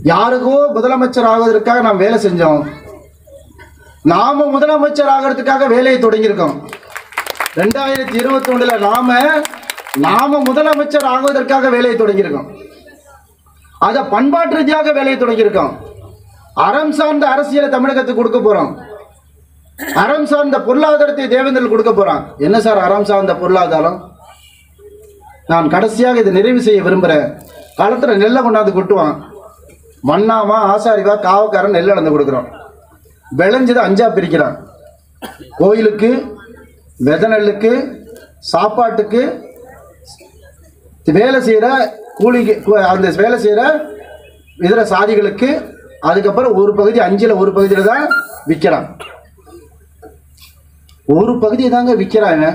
யாருக்கோ முதலமைச்சர் ஆவதற்காக நாம் வேலை செஞ்சோம் நாம முதலமைச்சர் ஆகிறதுக்காக வேலையை தொடங்கியிருக்கோம் ரெண்டாயிரத்தி இருபத்தி ஒண்ணுல நாம நாம முதலமைச்சர் ஆகுவதற்காக வேலையை தொடங்கியிருக்கோம் அத பண்பாட்டு ரீதியாக வேலையை தொடங்கியிருக்கோம் அறம் சார்ந்த அரசியலை தமிழகத்துக்கு கொடுக்க போறோம் அறம் சார்ந்த பொருளாதாரத்தை தேவேந்திரல் கொடுக்க போறான் என்ன சார் அறம் சார்ந்த பொருளாதாரம் நான் கடைசியாக இதை நிறைவு செய்ய விரும்புறேன் களத்துல நெல்லை கொண்டாந்து கொட்டுவான் மண்ணாவா ஆசாரிவா காவக்காரன் நெல் அளந்து கொடுக்குறோம் விளைஞ்சதை அஞ்சா பிரிக்கிறான் கோயிலுக்கு வித நெல்லுக்கு சாப்பாட்டுக்கு வேலை செய்கிற கூலிக்கு கூ- அந்த வேலை செய்கிற இதர சாதிகளுக்கு அதுக்கப்புறம் ஒரு பகுதி அஞ்சில் ஒரு பகுதியில் தான் விற்கிறான் ஒரு பகுதி தாங்க விற்கிறான் இவன்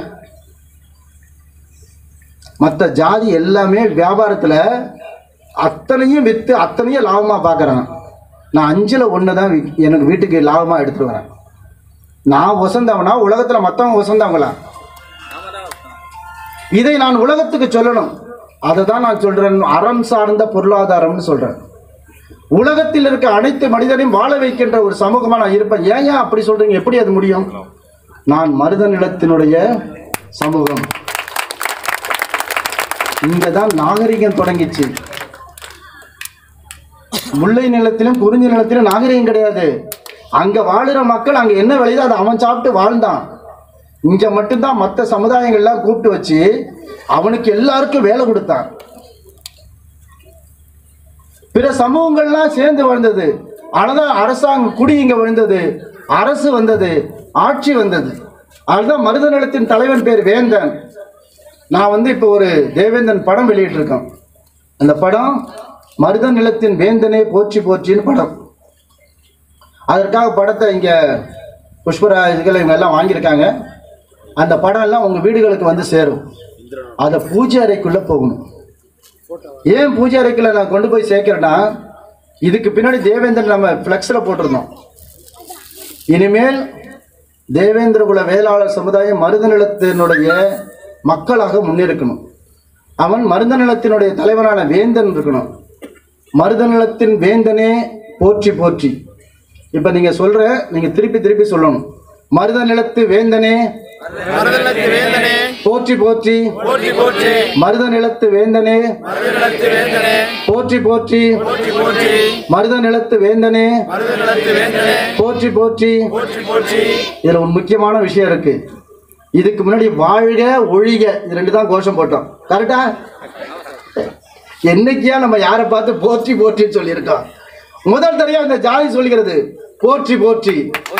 மற்ற ஜாதி எல்லாமே வியாபாரத்தில் அத்தனையும் விற்று அத்தனையும் லாபமாக பார்க்குறான் நான் அஞ்சில் ஒன்று தான் வி- எனக்கு வீட்டுக்கு லாபமாக எடுத்துட்டு வரேன் நான் வசந்தவனா உலகத்தில் மற்றவங்க வசந்தவங்களா இதை நான் உலகத்துக்கு சொல்லணும் அதை தான் நான் சொல்றேன் அறம் சார்ந்த பொருளாதாரம்னு சொல்றேன் உலகத்தில் இருக்க அனைத்து மனிதனையும் வாழ வைக்கின்ற ஒரு சமூகமா நான் இருப்பேன் ஏன் ஏன் அப்படி சொல்றீங்க எப்படி அது முடியும் நான் மருத நிலத்தினுடைய சமூகம் இங்க தான் நாகரிகம் தொடங்கிச்சு முல்லை நிலத்திலும் குறிஞ்சி நிலத்திலும் நாகரிகம் கிடையாது அங்க வாழுற மக்கள் அங்க என்ன விளையுதோ அதை அவன் சாப்பிட்டு வாழ்ந்தான் இங்க மட்டும்தான் மற்ற சமுதாயங்கள்லாம் கூப்பிட்டு வச்சு அவனுக்கு எல்லாருக்கும் வேலை கொடுத்தான் பிற சமூகங்கள்லாம் சேர்ந்து வாழ்ந்தது ஆனதான் அரசாங்கம் குடி இங்க விழுந்தது அரசு வந்தது ஆட்சி வந்தது அதுதான் மருத நிலத்தின் தலைவன் பேர் வேந்தன் நான் வந்து இப்போ ஒரு தேவேந்தன் படம் வெளியிட்டிருக்கேன் அந்த படம் மருத நிலத்தின் வேந்தனே போற்றி போற்றின்னு படம் அதற்காக படத்தை இங்க புஷ்பராஜ்கள் இவங்க எல்லாம் வாங்கியிருக்காங்க அந்த படம் எல்லாம் உங்க வீடுகளுக்கு வந்து சேரும் அதை பூஜை அறைக்குள்ள போகணும் ஏன் பூஜை அறைக்குள்ள நான் கொண்டு போய் சேர்க்கிறேன்னா இதுக்கு பின்னாடி தேவேந்திரன் நம்ம ஃப்ளெக்ஸில் போட்டிருந்தோம் இனிமேல் தேவேந்திர குல வேளாளர் சமுதாயம் மருத நிலத்தினுடைய மக்களாக முன்னேற்கணும் அவன் மருத நிலத்தினுடைய தலைவனான வேந்தன் இருக்கணும் மருத நிலத்தின் வேந்தனே போற்றி போற்றி இப்போ நீங்க சொல்ற நீங்க திருப்பி திருப்பி சொல்லணும் மருத நிலத்து வேந்தனே மருதநிலத்து வேந்தனே போற்றி போற்றி போற்றி போற்றி மருத நிலத்து வேந்தனே மருதநிலத்து வேந்தனே போற்றி போற்றி போற்றி போற்றி மருத நிலத்து வேந்தனே மருதநிலத்து வேந்தனே போற்றி போற்றி போற்றி போற்றி இதுல ஒரு முக்கியமான விஷயம் இருக்கு இதுக்கு முன்னாடி வாழ்க ஒழிக இது ரெண்டு தான் கோஷம் போட்டோம் கரெக்டா என்னைக்கியா நம்ம யாரை பார்த்து போற்றி போற்றின்னு சொல்லியிருக்கோம் முதல் தடவையா இந்த ஜாதி சொல்கிறது போற்றி போற்றி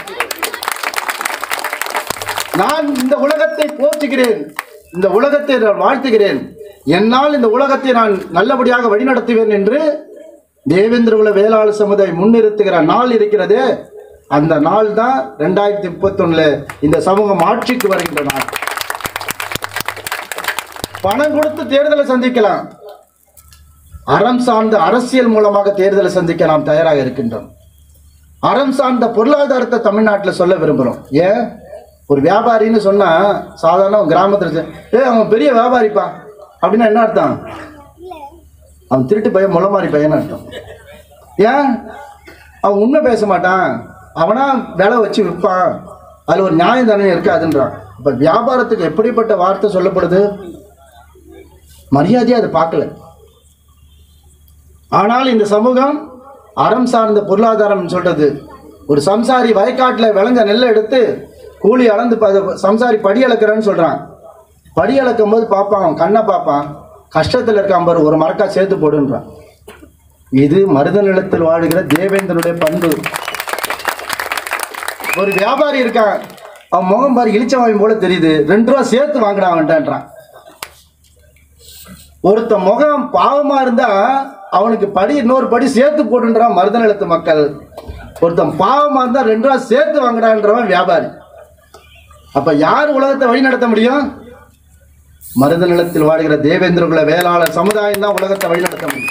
நான் இந்த உலகத்தை போற்றுகிறேன் இந்த உலகத்தை நான் வாழ்த்துகிறேன் என்னால் இந்த உலகத்தை நான் நல்லபடியாக வழிநடத்துவேன் என்று தேவேந்திர குல வேளாளர் சமுதாயம் முன்னிறுத்துகிற நாள் இருக்கிறதே அந்த நாள் தான் ரெண்டாயிரத்தி முப்பத்தொன்னுல இந்த சமூகம் ஆட்சிக்கு வருகின்ற நாள் பணம் கொடுத்து தேர்தலை சந்திக்கலாம் அறம் சார்ந்த அரசியல் மூலமாக தேர்தலை சந்திக்க நாம் தயாராக இருக்கின்றோம் அறம் சார்ந்த பொருளாதாரத்தை தமிழ்நாட்டில் சொல்ல விரும்புகிறோம் ஏன் ஒரு வியாபாரின்னு சொன்னா சாதாரண ஒரு கிராமத்தில் செ- ஏய் அவன் பெரிய வியாபாரிப்பா அப்படின்னா என்ன அர்த்தம் அவன் திருட்டு பையன் முளமாரி பையன் அர்த்தம் ஏன் அவன் உண்மை பேச மாட்டான் அவனா விலை வச்சு விற்பான் அதில் ஒரு நியாயம் தானே இருக்காதுன்றான் இப்போ வியாபாரத்துக்கு எப்படிப்பட்ட வார்த்தை சொல்லப்படுது மரியாதையாக அதை பார்க்கல ஆனால் இந்த சமூகம் அறம் சார்ந்த பொருளாதாரம் சொல்றது ஒரு சம்சாரி வயக்காட்டில் விளைஞ்ச நெல்லை எடுத்து கூலி அளந்து ப- சம்சாரி படி அளக்கிறேன்னு சொல்றான் படி அளக்கும் போது பார்ப்பான் அவன் கண்ணை பார்ப்பான் கஷ்டத்தில் இருக்கான் பாரு ஒரு மரக்கா சேர்த்து போடுன்றான் இது மருத நிலத்தில் வாழுகிற தேவேந்திரனுடைய பண்பு ஒரு வியாபாரி இருக்கான் அவன் முகம் பாரு இளிச்சவாயும் போல தெரியுது ரெண்டு ரூபா சேர்த்து வாங்கினா அவன்ட்டான்றான் ஒருத்த முகம் பாவமா இருந்தா அவனுக்கு படி இன்னொரு படி சேர்த்து போட்டுன்றான் மருத நிலத்து மக்கள் ஒருத்தன் பாவமா இருந்தா ரெண்டு ரூபா சேர்த்து வாங்குறான்றவன் வியாபாரி அப்ப யார் உலகத்தை வழி நடத்த முடியும் மருத நிலத்தில் வாழ்கிற தேவேந்திர குல வேளாளர் சமுதாயம் தான் உலகத்தை வழி நடத்த முடியும்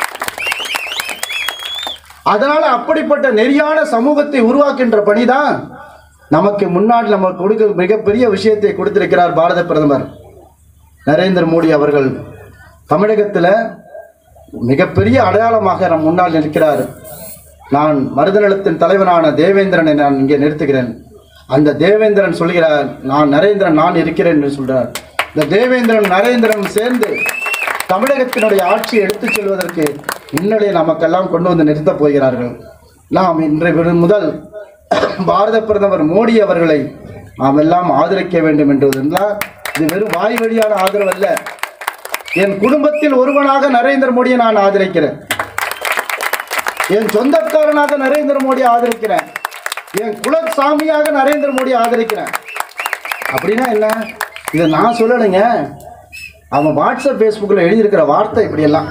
அதனால அப்படிப்பட்ட நெறியான சமூகத்தை உருவாக்கின்ற பணிதான் நமக்கு முன்னாடி நம்ம கொடுக்க மிகப்பெரிய விஷயத்தை கொடுத்திருக்கிறார் பாரத பிரதமர் நரேந்திர மோடி அவர்கள் தமிழகத்தில் மிகப்பெரிய அடையாளமாக நம் முன்னால் நிற்கிறார் நான் மருதநலத்தின் தலைவனான தேவேந்திரனை நான் இங்கே நிறுத்துகிறேன் அந்த தேவேந்திரன் சொல்கிறார் நான் நரேந்திரன் நான் இருக்கிறேன் என்று சொல்றார் இந்த தேவேந்திரன் நரேந்திரன் சேர்ந்து தமிழகத்தினுடைய ஆட்சியை எடுத்துச் செல்வதற்கு முன்னணி நமக்கெல்லாம் கொண்டு வந்து நிறுத்தப் போகிறார்கள் நாம் இன்று விடு- முதல் பாரத பிரதமர் மோடி அவர்களை நாம் எல்லாம் ஆதரிக்க வேண்டும் என்பதெல்லாம் இது வெறும் வாய் வழியான ஆதரவு அல்ல என் குடும்பத்தில் ஒருவனாக நரேந்திர மோடியை நான் ஆதரிக்கிறேன் என் சொந்தக்காரனாக நரேந்திர மோடியை ஆதரிக்கிறேன் என் குலசாமியாக நரேந்திர மோடியை ஆதரிக்கிறேன் அப்படின்னா என்ன இதை நான் சொல்லலைங்க அவன் வாட்ஸ்அப் ஃபேஸ்புக்கில் எழுதியிருக்கிற வார்த்தை இப்படியெல்லாம்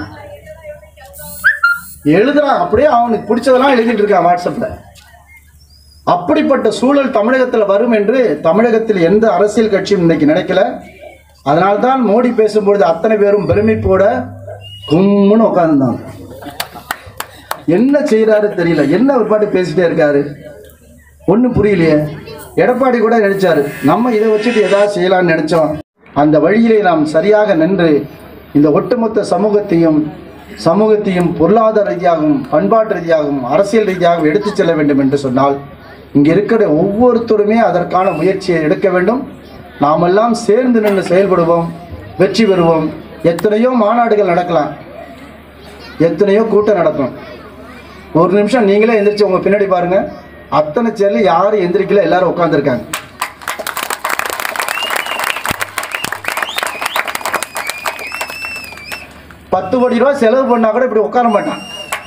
எழுதுறான் அப்படியே அவனுக்கு பிடிச்சதெல்லாம் எழுதிட்டு இருக்கான் வாட்ஸ்அப்பில் அப்படிப்பட்ட சூழல் தமிழகத்தில் வரும் என்று தமிழகத்தில் எந்த அரசியல் கட்சியும் இன்னைக்கு நினைக்கல அதனால்தான் மோடி பேசும்பொழுது அத்தனை பேரும் பெருமைப்போட கும்முன்னு உட்காந்துருந்தாங்க என்ன செய்யறாரு தெரியல என்ன ஒரு பாட்டு பேசிட்டே இருக்காரு ஒன்றும் புரியலையே எடப்பாடி கூட நினைச்சாரு நம்ம இதை வச்சுட்டு ஏதாவது செய்யலாம்னு நினைச்சோம் அந்த வழியிலே நாம் சரியாக நின்று இந்த ஒட்டுமொத்த சமூகத்தையும் சமூகத்தையும் பொருளாதார ரீதியாகவும் பண்பாட்டு ரீதியாகவும் அரசியல் ரீதியாகவும் எடுத்துச் செல்ல வேண்டும் என்று சொன்னால் இங்கே இருக்கிற ஒவ்வொருத்தருமே அதற்கான முயற்சியை எடுக்க வேண்டும் நாமெல்லாம் சேர்ந்து நின்று செயல்படுவோம் வெற்றி பெறுவோம் எத்தனையோ மாநாடுகள் நடக்கலாம் எத்தனையோ கூட்டம் நடக்கும் ஒரு நிமிஷம் நீங்களே எந்திரிச்சு உங்க பின்னாடி பாருங்க அத்தனை சேர்ல யாரும் எந்திரிக்கல எல்லாரும் உட்காந்துருக்காங்க பத்து கோடி ரூபாய் செலவு பண்ணா கூட இப்படி உட்கார மாட்டான்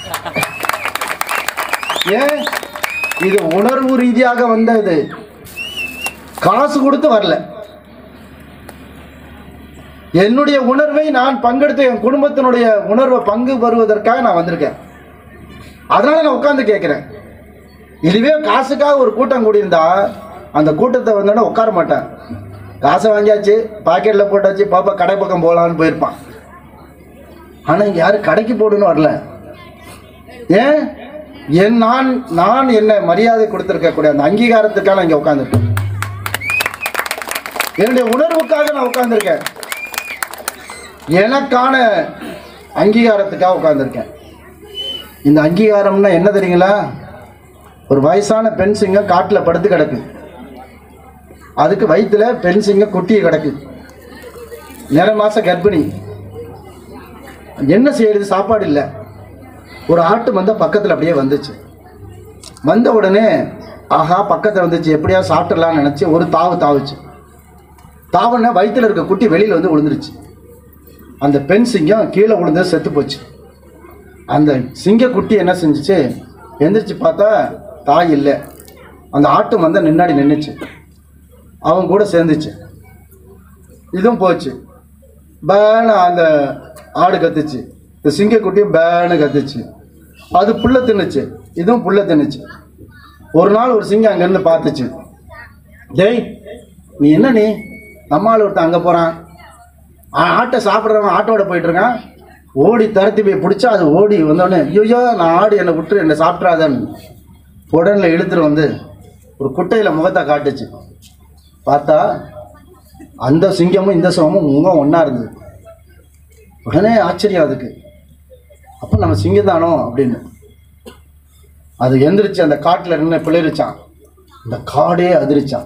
ஏன் இது உணர்வு ரீதியாக வந்தது காசு கொடுத்து வரல என்னுடைய உணர்வை நான் பங்கெடுத்து என் குடும்பத்தினுடைய உணர்வை பங்கு வருவதற்காக நான் வந்திருக்கேன் அதனால நான் உட்கார்ந்து கேட்குறேன் இதுவே காசுக்காக ஒரு கூட்டம் கூடியிருந்தா அந்த கூட்டத்தை வந்தோடனே உட்கார மாட்டேன் காசை வாங்கியாச்சு பாக்கெட்டில் போட்டாச்சு பாப்பா கடை பக்கம் போகலான்னு போயிருப்பான் ஆனால் இங்கே யாரும் கடைக்கு போடுன்னு வரல ஏன் என் நான் நான் என்ன மரியாதை கொடுத்துருக்கக்கூடிய அந்த அங்கீகாரத்துக்காக நான் இங்கே உட்காந்துருக்கேன் என்னுடைய உணர்வுக்காக நான் உட்காந்துருக்கேன் எனக்கான அங்கீகாரத்துக்காக உட்காந்துருக்கேன் இந்த அங்கீகாரம்னா என்ன தெரியுங்களா ஒரு வயசான பெண் சிங்கம் காட்டில் படுத்து கிடக்கு அதுக்கு வயிற்றுல பெண் சிங்கம் குட்டியை கிடக்கு நிறை மாச கர்ப்பிணி என்ன செய்யறது சாப்பாடு இல்லை ஒரு ஆட்டு மந்த பக்கத்தில் அப்படியே வந்துச்சு வந்த உடனே ஆஹா பக்கத்தில் வந்துச்சு எப்படியா சாப்பிட்டுடலாம்னு நினச்சி ஒரு தாவு தாவுச்சு தாவுன்னா வயிற்றுல இருக்க குட்டி வெளியில் வந்து விழுந்துருச்சு அந்த பெண் சிங்கம் கீழே விழுந்து செத்து போச்சு அந்த சிங்கக்குட்டி என்ன செஞ்சுச்சு எந்திரிச்சு பார்த்தா தாய் இல்லை அந்த ஆட்டு மந்தை நின்னாடி நின்றுச்சு அவன் கூட சேர்ந்துச்சு இதுவும் போச்சு பேனு அந்த ஆடு கத்துச்சு இந்த சிங்கக்குட்டியும் பேனு கத்துச்சு அது புல்ல தின்னுச்சு இதுவும் புல்ல தின்னுச்சு ஒரு நாள் ஒரு சிங்கம் அங்கேருந்து பார்த்துச்சு டேய் நீ என்ன நீ நம்மால் ஒருத்தன் அங்கே போகிறான் ஆட்டை சாப்பிட்றவன் ஆட்டோட போயிட்டு இருக்கான் ஓடி தரத்தி போய் பிடிச்சா அது ஓடி வந்தோடனே ஐயோ நான் ஆடு என்னை விட்டு என்னை சாப்பிட்றாதன்னு உடனில் இழுத்துட்டு வந்து ஒரு குட்டையில் முகத்தை காட்டுச்சு பார்த்தா அந்த சிங்கமும் இந்த சிங்கமும் முகம் ஒன்றா இருந்தது உடனே ஆச்சரியம் அதுக்கு அப்போ நம்ம சிங்கம் தானோ அப்படின்னு அது எந்திரிச்சு அந்த காட்டில் நின்று பிளறிச்சான் இந்த காடே அதிரிச்சான்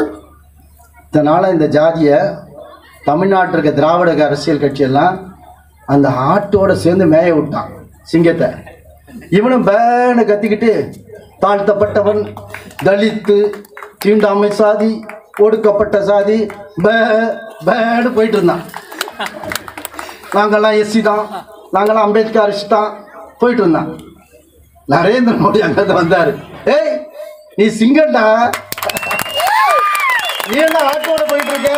இதனால் இந்த ஜாதியை தமிழ்நாட்டில் இருக்க திராவிட அரசியல் கட்சியெல்லாம் அந்த ஆட்டோட சேர்ந்து மேய விட்டான் சிங்கத்தை இவனும் பேனு கத்திக்கிட்டு தாழ்த்தப்பட்டவன் தலித்து தீண்டாமை சாதி ஒடுக்கப்பட்ட சாதி பே பேனு போயிட்டு இருந்தான் நாங்கெல்லாம் எஸ்சி தான் நாங்கெல்லாம் அம்பேத்கர் தான் போயிட்டு இருந்தான் நரேந்திர மோடி அங்கே வந்தார் ஏய் நீ சிங்கண்டா நீ என்ன ஆட்டோட போயிட்டு இருக்க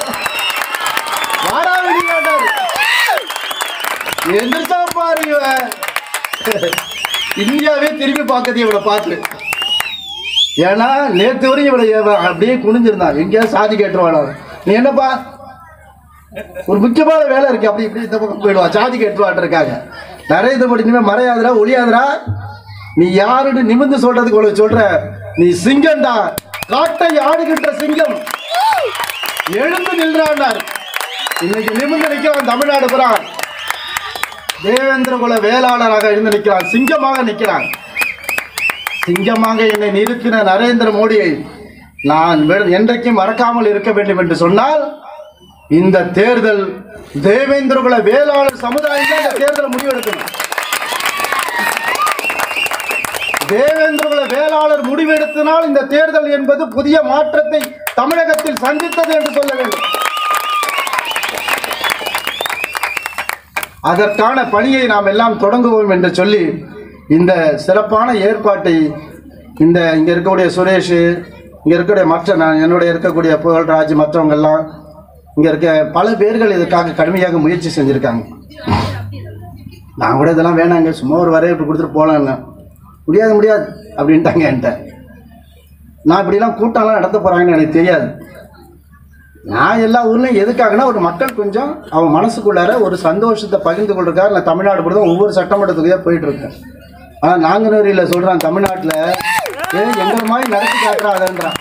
வாடா வெளியாண்டாரு எந்திரிச்சா பாரு இவன் இந்தியாவே திரும்பி பார்க்கறது இவனை பார்த்து ஏன்னா நேற்று வரையும் இவனை இவன் அப்படியே குனிஞ்சிருந்தான் எங்கேயாவது சாதி கேட்டுருவான் நீ என்னப்பா ஒரு முக்கியமான வேலை இருக்கு அப்படி இப்படி இந்த பக்கம் போயிடுவான் சாதி கேட்டுருவான் இருக்காங்க நரேந்திர மோடி இனிமே மறையாதுடா ஒளியாதுடா நீ யாருன்னு நிமிந்து சொல்றதுக்கு உனக்கு சொல்ற நீ சிங்கம்டா காட்டை ஆடுகின்ற சிங்கம் எழுந்து நின்றாண்டார் இன்னைக்கு நிமிர்ந்து நிற்கிறான் தமிழ்நாடு புறான் தேவேந்திர குல வேளாளராக இருந்து நிற்கிறான் சிங்கமாக நிற்கிறான் சிங்கமாக என்னை நிறுத்தின நரேந்திர மோடியை நான் வெ- என்றைக்கும் மறக்காமல் இருக்க வேண்டும் என்று சொன்னால் இந்த தேர்தல் தேவேந்திர குல வேளாளர் சமுதாயம் தான் இந்த தேர்தலை முடிவெடுக்கணும் தேவேந்திர குல வேளாளர் முடிவெடுத்தினால் இந்த தேர்தல் என்பது புதிய மாற்றத்தை தமிழகத்தில் சந்தித்தது என்று சொல்ல வேண்டும் அதற்கான பணியை நாம் எல்லாம் தொடங்குவோம் என்று சொல்லி இந்த சிறப்பான ஏற்பாட்டை இந்த இங்க இருக்கக்கூடிய சுரேஷ் இங்க இருக்கக்கூடிய மற்ற நான் என்னுடைய இருக்கக்கூடிய புகழ்ராஜ் மற்றவங்க எல்லாம் இங்க இருக்க பல பேர்கள் இதுக்காக கடுமையாக முயற்சி செஞ்சிருக்காங்க நான் கூட இதெல்லாம் வேணாங்க சும்மா ஒரு வரவேற்பு கொடுத்துட்டு போகலான்னு முடியாது முடியாது அப்படின்ட்டாங்க என்கிட்ட நான் இப்படிலாம் கூட்டம்லாம் நடத்த போகிறாங்கன்னு எனக்கு தெரியாது நான் எல்லா ஊர்லையும் எதுக்காகனா ஒரு மக்கள் கொஞ்சம் அவன் மனசுக்குள்ளார ஒரு சந்தோஷத்தை பகிர்ந்து கொள்றதுக்காக நான் தமிழ்நாடு கூட ஒவ்வொரு சட்டமன்ற தொகுதியாக போயிட்டு இருக்கேன் ஆனால் நாங்குநேரியில் சொல்கிறான் தமிழ்நாட்டில் ஏ எங்கள் மாதிரி நடத்தி காட்டுறாங்கன்றான்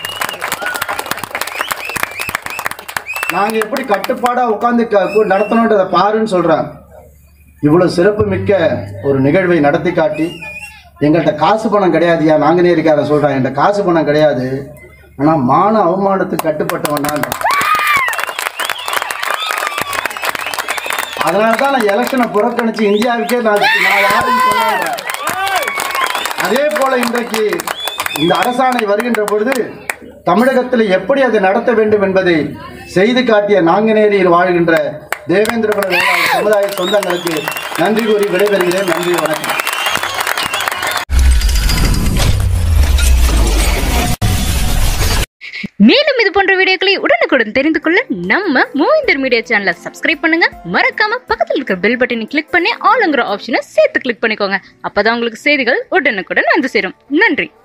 நாங்கள் எப்படி கட்டுப்பாடாக உட்காந்து க- நடத்தணுன்றதை பாருன்னு சொல்கிறேன் இவ்வளோ சிறப்பு மிக்க ஒரு நிகழ்வை நடத்தி காட்டி எங்கள்கிட்ட காசு பணம் கிடையாதுயா நாங்குநேரிக்காரன் சொல்கிறான் என்கிட்ட காசு பணம் கிடையாது ஆனால் மான அவமானத்துக்கு கட்டுப்பட்டவன் தான் அதனால தான் நான் எலெக்ஷனை புறக்கணிச்சு இந்தியாவுக்கே நான் நான் யாருன்னு சொன்னேன் அதே போல இன்றைக்கு இந்த அரசாணை வருகின்ற பொழுது தமிழகத்தில் எப்படி அதை நடத்த வேண்டும் என்பதை செய்து காட்டிய நாங்குநேரியில் வாழ்கின்ற தேவேந்திர குல வேளாண் சமுதாய சொந்தங்களுக்கு நன்றி கூறி விடைபெறுகிறேன் நன்றி வணக்கம் மேலும் இது போன்ற வீடியோக்களை உடனுக்குடன் தெரிந்து கொள்ள நம்ம மூவிந்தர் மீடியா சேனலை சப்ஸ்கிரைப் பண்ணுங்க மறக்காம பக்கத்தில் இருக்கிற பெல் பட்டனை கிளிக் பண்ணி ஆளுங்கிற ஆப்ஷனை சேர்த்து கிளிக் பண்ணிக்கோங்க அப்பதான் உங்களுக்கு செய்திகள் உடனுக்குடன் வந்து சேரும் நன்றி